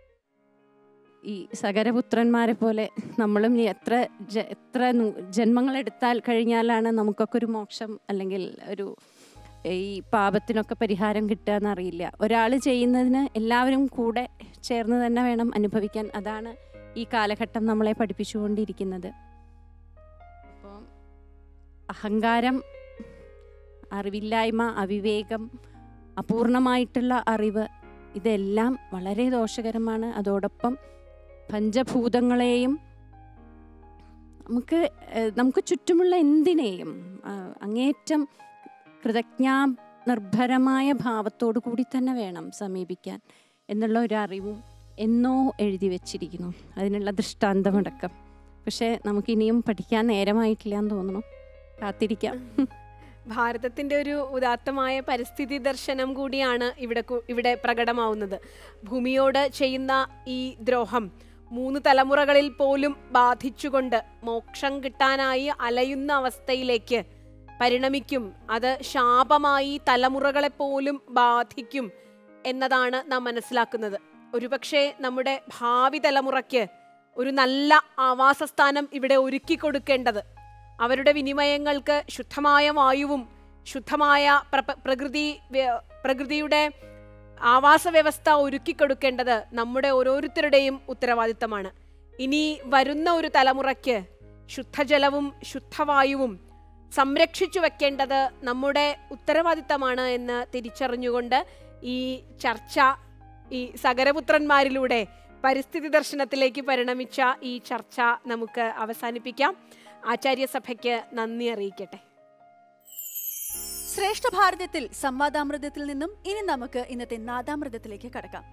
ഈ സകരപുത്രന്മാരെ പോലെ നമ്മളും ഈ എത്ര ജ- എത്ര നൂ- ജന്മങ്ങളെടുത്താൽ കഴിഞ്ഞാലാണ് നമുക്കൊക്കെ ഒരു മോക്ഷം അല്ലെങ്കിൽ ഒരു ഈ പാപത്തിനൊക്കെ പരിഹാരം കിട്ടുക എന്നറിയില്ല ഒരാൾ ചെയ്യുന്നതിന് എല്ലാവരും കൂടെ ചേർന്ന് തന്നെ വേണം അനുഭവിക്കാൻ അതാണ് ഈ കാലഘട്ടം നമ്മളെ പഠിപ്പിച്ചുകൊണ്ടിരിക്കുന്നത് അപ്പോൾ അഹങ്കാരം അറിവില്ലായ്മ അവിവേകം അപൂർണമായിട്ടുള്ള അറിവ് ഇതെല്ലാം വളരെ ദോഷകരമാണ് അതോടൊപ്പം പഞ്ചഭൂതങ്ങളെയും നമുക്ക് ഏഹ്, നമുക്ക് ചുറ്റുമുള്ള എന്തിനേയും ആ, അങ്ങേറ്റം കൃതജ്ഞാ നിർഭരമായ ഭാവത്തോടു കൂടി തന്നെ വേണം സമീപിക്കാൻ എന്നുള്ള ഒരു അറിവും എന്നോ എഴുതി വച്ചിരിക്കുന്നു അതിനുള്ള ദൃഷ്ടാന്തമടക്കം പക്ഷേ നമുക്കിനിയും പഠിക്കാൻ നേരമായിട്ടില്ല എന്ന് തോന്നുന്നു കാത്തിരിക്കാം ഭാരതത്തിന്റെ ഒരു ഉദാത്തമായ പരിസ്ഥിതി ദർശനം കൂടിയാണ് ഇവിടെ കു- ഇവിടെ പ്രകടമാവുന്നത് ഭൂമിയോട് ചെയ്യുന്ന ഈ ദ്രോഹം മൂന്ന് തലമുറകളിൽ പോലും ബാധിച്ചുകൊണ്ട് മോക്ഷം കിട്ടാനായി അലയുന്ന അവസ്ഥയിലേക്ക് പരിണമിക്കും അത് ശാപമായി തലമുറകളെ പോലും ബാധിക്കും എന്നതാണ് നാം മനസ്സിലാക്കുന്നത് ഒരുപക്ഷെ നമ്മുടെ ഭാവി തലമുറയ്ക്ക് ഒരു നല്ല ആവാസസ്ഥാനം ഇവിടെ ഒരുക്കി കൊടുക്കേണ്ടത് അവരുടെ വിനിമയങ്ങൾക്ക് ശുദ്ധമായ വായുവും ശുദ്ധമായ പ്രപ- പ്രകൃതി വ്യ- പ്രകൃതിയുടെ ആവാസ വ്യവസ്ഥ ഒരുക്കിക്കൊടുക്കേണ്ടത് നമ്മുടെ ഓരോരുത്തരുടെയും ഉത്തരവാദിത്തമാണ് ഇനി വരുന്ന ഒരു തലമുറയ്ക്ക് ശുദ്ധജലവും ശുദ്ധവായുവും സംരക്ഷിച്ചു വെക്കേണ്ടത് നമ്മുടെ ഉത്തരവാദിത്തമാണ് എന്ന് തിരിച്ചറിഞ്ഞുകൊണ്ട് ഈ ചർച്ച ഈ സകരപുത്രന്മാരിലൂടെ പരിസ്ഥിതി ദർശനത്തിലേക്ക് പരിണമിച്ച ഈ ചർച്ച നമുക്ക് അവസാനിപ്പിക്കാം ആചാര്യസഭയ്ക്ക് നന്ദി അറിയിക്കട്ടെ ശ്രേഷ്ഠ ഭാരതത്തിൽ സംവാദാമൃതത്തിൽ നിന്നും ഇനി നമുക്ക് ഇന്നത്തെ നാദാമൃതത്തിലേക്ക് കടക്കാം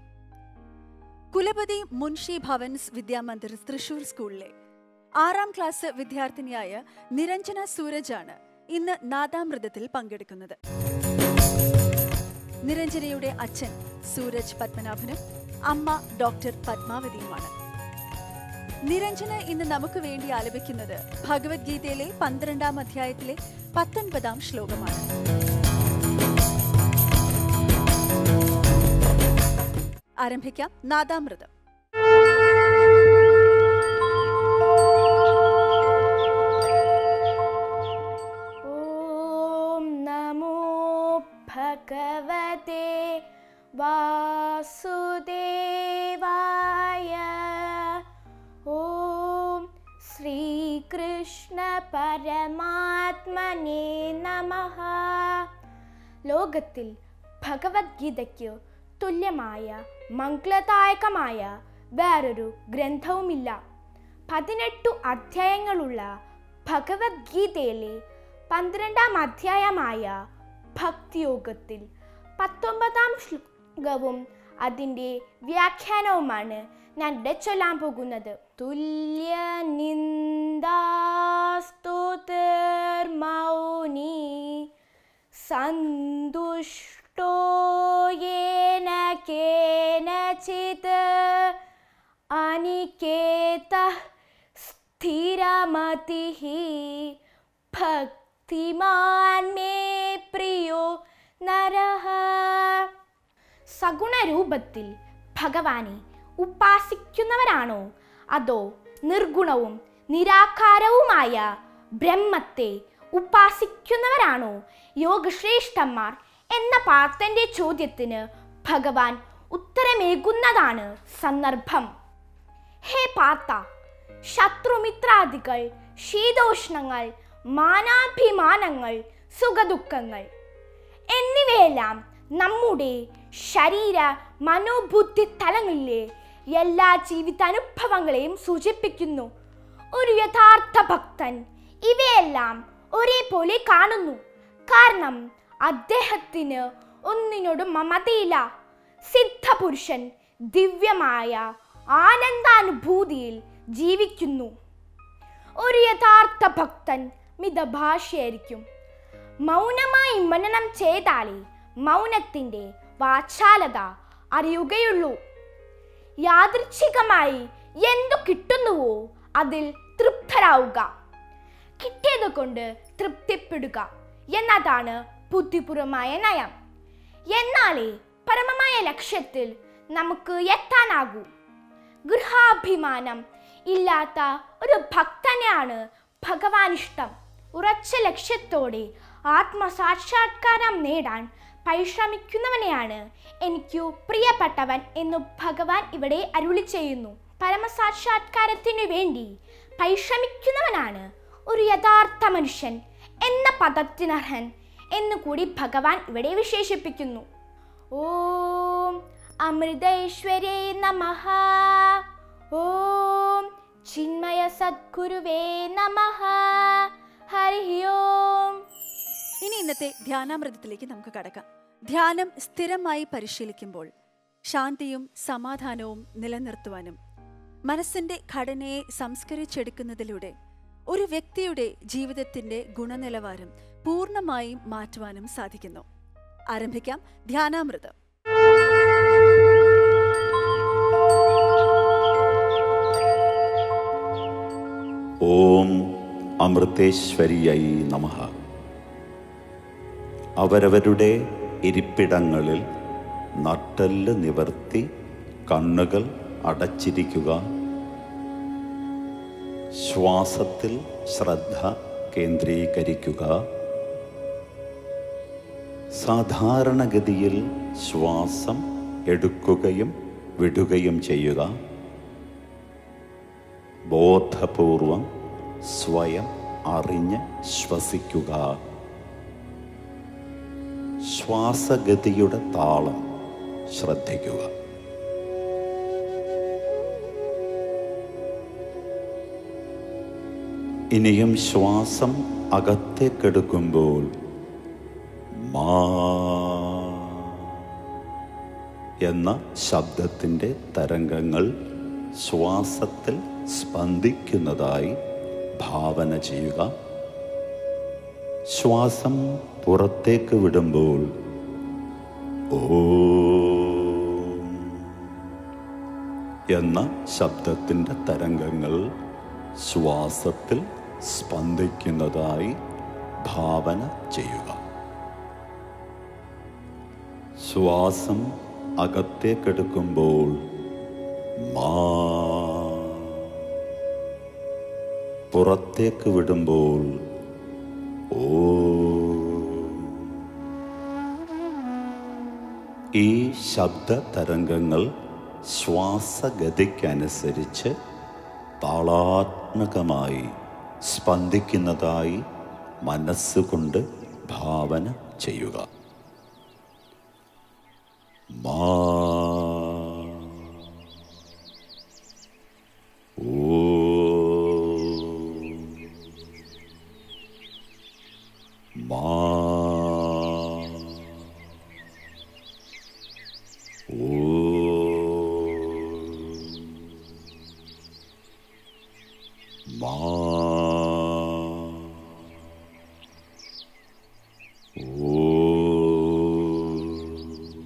കുലപതി മുൻഷി ഭവൻസ് വിദ്യാമന്ദിർ തൃശൂർ സ്കൂളിലെ ആറാം ക്ലാസ് വിദ്യാർത്ഥിനിയായ നിരഞ്ജന സൂരജാണ് ഇന്ന് നാദാമൃതത്തിൽ പങ്കെടുക്കുന്നത് നിരഞ്ജനയുടെ അച്ഛൻ സൂരജ് പത്മനാഭനും അമ്മ ഡോക്ടർ പത്മാവതിയുമാണ് നിരഞ്ജന ഇന്ന് നമുക്ക് വേണ്ടി ആലപിക്കുന്നത് ഭഗവത്ഗീതയിലെ പന്ത്രണ്ടാം അധ്യായത്തിലെ പത്തൊൻപതാം ശ്ലോകമാണ് ആരംഭിക്കാം നാദാമൃതം ॐ नमो भगवते वासुदेवाय ॐ ശ്രീകൃഷ്ണപരമാത്മനേ നമഃ ലോകത്തിൽ ഭഗവത്ഗീതയ്ക്ക് തുല്യമായ മംഗളദായകമായ വേറൊരു ഗ്രന്ഥവുമില്ല പതിനെട്ടു അധ്യായങ്ങളുള്ള ഭഗവത്ഗീതയിലെ പന്ത്രണ്ടാം അധ്യായമായ ഭക്തിയോഗത്തിൽ പത്തൊമ്പതാം ശ്ലോകവും അതിൻ്റെ വ്യാഖ്യാനവുമാണ് ഞാൻ ഇവിടെ ചൊല്ലാൻ പോകുന്നത് തുല്യ നിന്ദാസ്തുതിർമൗനി സന്തുഷ്ടോ യേന കേനചിത് അനികേതഃ സ്ഥിരമതിः ഭക്തിമാൻ മേ പ്രിയോ നരഃ സഗുണരൂപത്തിൽ ഭഗവാനെ ഉപാസിക്കുന്നവരാണോ അതോ നിർഗുണവും നിരാകാരവുമായ ബ്രഹ്മത്തെ ഉപാസിക്കുന്നവരാണോ യോഗശ്രേഷ്ഠന്മാർ എന്ന പാർത്തന്റെ ചോദ്യത്തിന് ഭഗവാൻ ഉത്തരമേകുന്നതാണ് സന്ദർഭം ഹേ പാത്ത ശത്രുമിത്രാദികൾ ശീതോഷ്ണങ്ങൾ മാനാഭിമാനങ്ങൾ സുഖദുഃഖങ്ങൾ എന്നിവയെല്ലാം നമ്മുടെ ശരീര മനോബുദ്ധി തലങ്ങളിലെ എല്ലാ ജീവിതാനുഭവങ്ങളെയും സൂചിപ്പിക്കുന്നു ഒരു യഥാർത്ഥ ഭക്തൻ ഇവയെല്ലാം ഒരേപോലെ കാണുന്നു കാരണം അദ്ദേഹത്തിന് ഒന്നിനോടും മമതയില്ല സിദ്ധപുരുഷൻ ദിവ്യമായ ആനന്ദാനുഭൂതിയിൽ ജീവിക്കുന്നു ഒരു യഥാർത്ഥ ഭക്തൻ മിതഭാഷയായിരിക്കും മൗനമായി മനനം ചെയ്താലേ മൗനത്തിൻ്റെ വാചാലത അറിയുകയുള്ളൂ യാദൃച്ഛികമായി എന്തു കിട്ടുന്നുവോ അതിൽ തൃപ്തരാവുക കിട്ടിയത് കൊണ്ട് തൃപ്തിപ്പെടുക എന്നതാണ് ബുദ്ധിപൂർവമായ നയം എന്നാലേ പരമമായ ലക്ഷ്യത്തിൽ നമുക്ക് എത്താനാകൂ ഗൃഹാഭിമാനം ഇല്ലാത്ത ഒരു ഭക്തനെയാണ് ഭഗവാൻ ഇഷ്ടം ഉറച്ച ലക്ഷ്യത്തോടെ ആത്മസാക്ഷാത്കാരം നേടാൻ പരിശ്രമിക്കുന്നവനെയാണ് എനിക്കു പ്രിയപ്പെട്ടവൻ എന്നു ഭഗവാൻ ഇവിടെ അരുളി ചെയ്യുന്നു പരമസാക്ഷാത്കാരത്തിനു വേണ്ടി പരിശ്രമിക്കുന്നവനാണ് ഒരു യഥാർത്ഥ മനുഷ്യൻ എന്ന പദത്തിനർഹൻ എന്നുകൂടി ഭഗവാൻ ഇവിടെ വിശേഷിപ്പിക്കുന്നു ഓം അമൃതൈശ്വരേ നമഃ ഓം ചിന്മയ സദ്ഗുരുവേ നമഃ ഹരി ഓം ഇനി ഇന്നത്തെ ധ്യാനാമൃതത്തിലേക്ക് നമുക്ക് കടക്കാം ധ്യാനം സ്ഥിരമായി പരിശീലിക്കുമ്പോൾ ശാന്തിയും സമാധാനവും നിലനിർത്തുവാനും മനസ്സിന്റെ ഘടനയെ സംസ്കരിച്ചെടുക്കുന്നതിലൂടെ ഒരു വ്യക്തിയുടെ ജീവിതത്തിന്റെ ഗുണനിലവാരം പൂർണ്ണമായും മാറ്റുവാനും സാധിക്കുന്നു ആരംഭിക്കാം ധ്യാനാമൃതം ഓം അമൃതേശ്വരിയായി നമ അവരവരുടെ ഇരിപ്പിടങ്ങളിൽ നട്ടെല്ല് നിവർത്തി കണ്ണുകൾ അടച്ചിരിക്കുക ശ്വാസത്തിൽ ശ്രദ്ധ കേന്ദ്രീകരിക്കുക സാധാരണഗതിയിൽ ശ്വാസം എടുക്കുകയും വിടുകയും ചെയ്യുക ബോധപൂർവം സ്വയം അറിഞ്ഞ് ശ്വസിക്കുക ശ്വാസഗതിയുടെ താളം ശ്രദ്ധിക്കുക ഇനിയും ശ്വാസം അകത്തേക്കെടുക്കുമ്പോൾ മാ എന്ന ശബ്ദത്തിൻ്റെ തരംഗങ്ങൾ ശ്വാസത്തിൽ സ്പന്ദിക്കുന്നതായി ഭാവന ചെയ്യുക ശ്വാസം പുറത്തേക്ക് വിടുമ്പോൾ ഓ എന്ന ശബ്ദത്തിൻ്റെ തരംഗങ്ങൾ ശ്വാസത്തിൽ സ്പന്ദിക്കുന്നതായി ഭാവന ചെയ്യുക ശ്വാസം അകത്തേക്കെടുക്കുമ്പോൾ മാ പുറത്തേക്ക് വിടുമ്പോൾ ഓ ഈ ശബ്ദ തരംഗങ്ങൾ ശ്വാസഗതിക്കനുസരിച്ച് താളാത്മകമായി സ്പന്ദിക്കുന്നതായി മനസ്സുകൊണ്ട് ഭാവന ചെയ്യുക മാ ഓ മാ ഓ മാ ഓ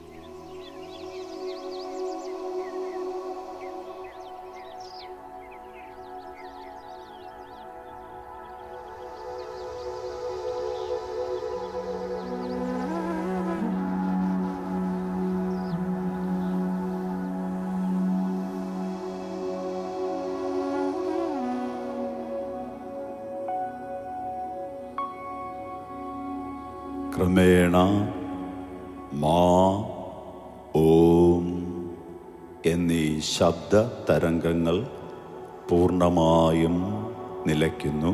ക്രമേണ മാ ഓം എന്നീ ശബ്ദ തരംഗങ്ങൾ പൂർണ്ണമായും നിലയ്ക്കുന്നു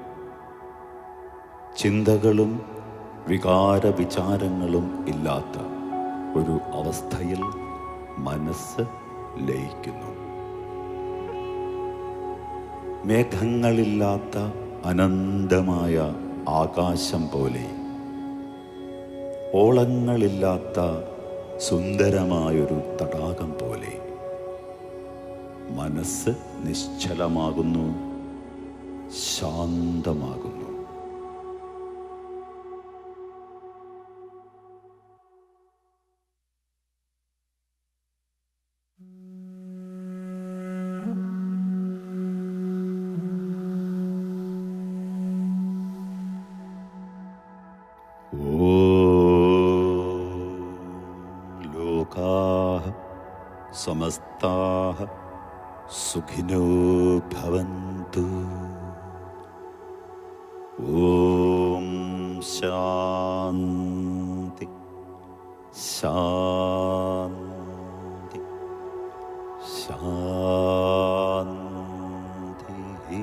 ചിന്തകളും വികാര വിചാരങ്ങളും ഇല്ലാത്ത ഒരു അവസ്ഥയിൽ മനസ്സ് ലയിക്കുന്നു മേഘങ്ങളില്ലാത്ത അനന്തമായ ആകാശം പോലെ ഓളങ്ങളില്ലാത്ത സുന്ദരമായൊരു തടാകം പോലെ മനസ്സ് നിശ്ചലമാകുന്നു ശാന്തമാകുന്നു ലോകാः സമസ്താः സുഖിനോ ഭവन्तു ഓം ശാന്തി ശാന്തി ശാന്തി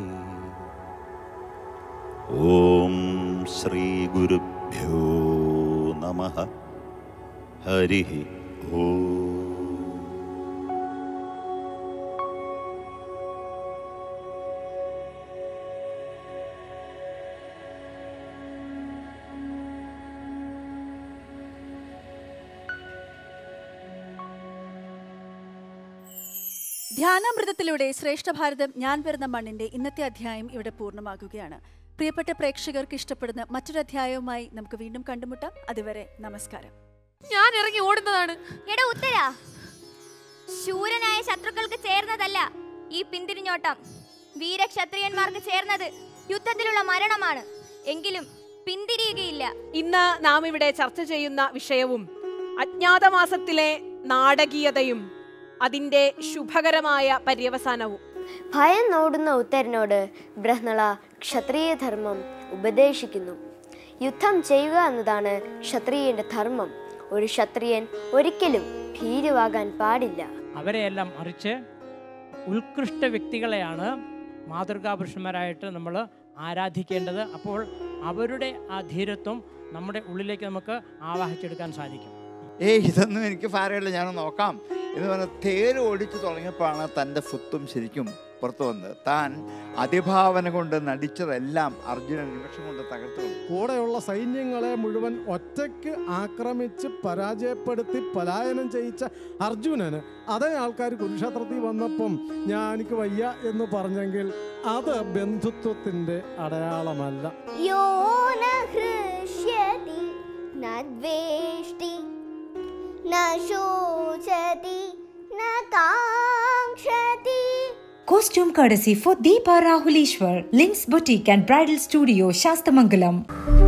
ഓം ശ്രീ ഗുരുഭ്യോ നമ ഹരി ഓം ധ്യാനാമൃതത്തിലൂടെ ശ്രേഷ്ഠ ഭാരതം ഞാൻ പിറന്ന മണ്ണിന്റെ ഇന്നത്തെ അധ്യായം ഇവിടെ പൂർണ്ണമാകുകയാണ് പ്രിയപ്പെട്ട പ്രേക്ഷകർക്ക് ഇഷ്ടപ്പെടുന്ന മറ്റൊരു അധ്യായവുമായി നമുക്ക് വീണ്ടും കണ്ടുമുട്ടാം അതുവരെ നമസ്കാരം ഞാൻ ഇറങ്ങി ഓടുന്നതാണ് എടാ ഉത്തര ശൂരനായ ശത്രുക്കൾക്ക് ചേർന്നതല്ല ഈ പിന്തിരിഞ്ഞോട്ടം വീരക്ഷത്രിയന്മാർക്ക് ചേർന്നത് യുദ്ധത്തിലുള്ള മരണമാണ് എങ്കിലും പിന്തിരിയുകയില്ല ഇന്ന് നാം ഇവിടെ ചർച്ച ചെയ്യുന്ന വിഷയവും അജ്ഞാതമാസത്തിലെ നാടകീയതയും അതിന്റെ ശുഭകരമായ പര്യവസാനവും ഭയം നോടുന്ന ഉത്തരനോട് ബ്രഹ്നള ക്ഷത്രിയ ധർമ്മം ഉപദേശിക്കുന്നു യുദ്ധം ചെയ്യുക എന്നതാണ് ക്ഷത്രിയന്റെ ധർമ്മം ഒരു ക്ഷത്രിയൻ ഒരിക്കലും ഭീരുവാകാൻ പാടില്ല അവരെയെല്ലാം മറിച്ച് ഉത്കൃഷ്ട വ്യക്തികളെയാണ് മാതൃകാപുരുഷന്മാരായിട്ട് നമ്മൾ ആരാധിക്കേണ്ടത് അപ്പോൾ അവരുടെ ആ ധീരത്വം നമ്മുടെ ഉള്ളിലേക്ക് നമുക്ക് ആവാഹിച്ചെടുക്കാൻ സാധിക്കും ഏയ് ഇതൊന്നും എനിക്ക് ഭാരമില്ല ഞാൻ നോക്കാം എന്ന് പറഞ്ഞ തേര് ഓടിച്ചു തുടങ്ങിയപ്പോഴാണ് തൻ്റെ ഫുത്തും ശരിക്കും പുറത്തു വന്നത് താൻ അതിഭാവന കൊണ്ട് നടിച്ചതെല്ലാം അർജുനൻ നിമിഷം കൊണ്ട് തകർത്തു കളഞ്ഞു. കൂടെയുള്ള സൈന്യങ്ങളെ മുഴുവൻ ഒറ്റയ്ക്ക് ആക്രമിച്ച് പരാജയപ്പെടുത്തി പലായനം ചെയ്യിച്ച അർജുനന് അതേ ആൾക്കാർ കുരുക്ഷേത്രത്തിൽ വന്നപ്പം ഞാൻ എനിക്ക് വയ്യ എന്ന് പറഞ്ഞെങ്കിൽ അത് ബന്ധുത്വത്തിന്റെ അടയാളമല്ല യോ ന ഹൃഷ്യതി ന ദ്വേഷ്ടി ന ശോചതി ന കാ Costume courtesy for Deepa Rahuleshwar, Links Boutique and Bridal Studio, Shastamangalam.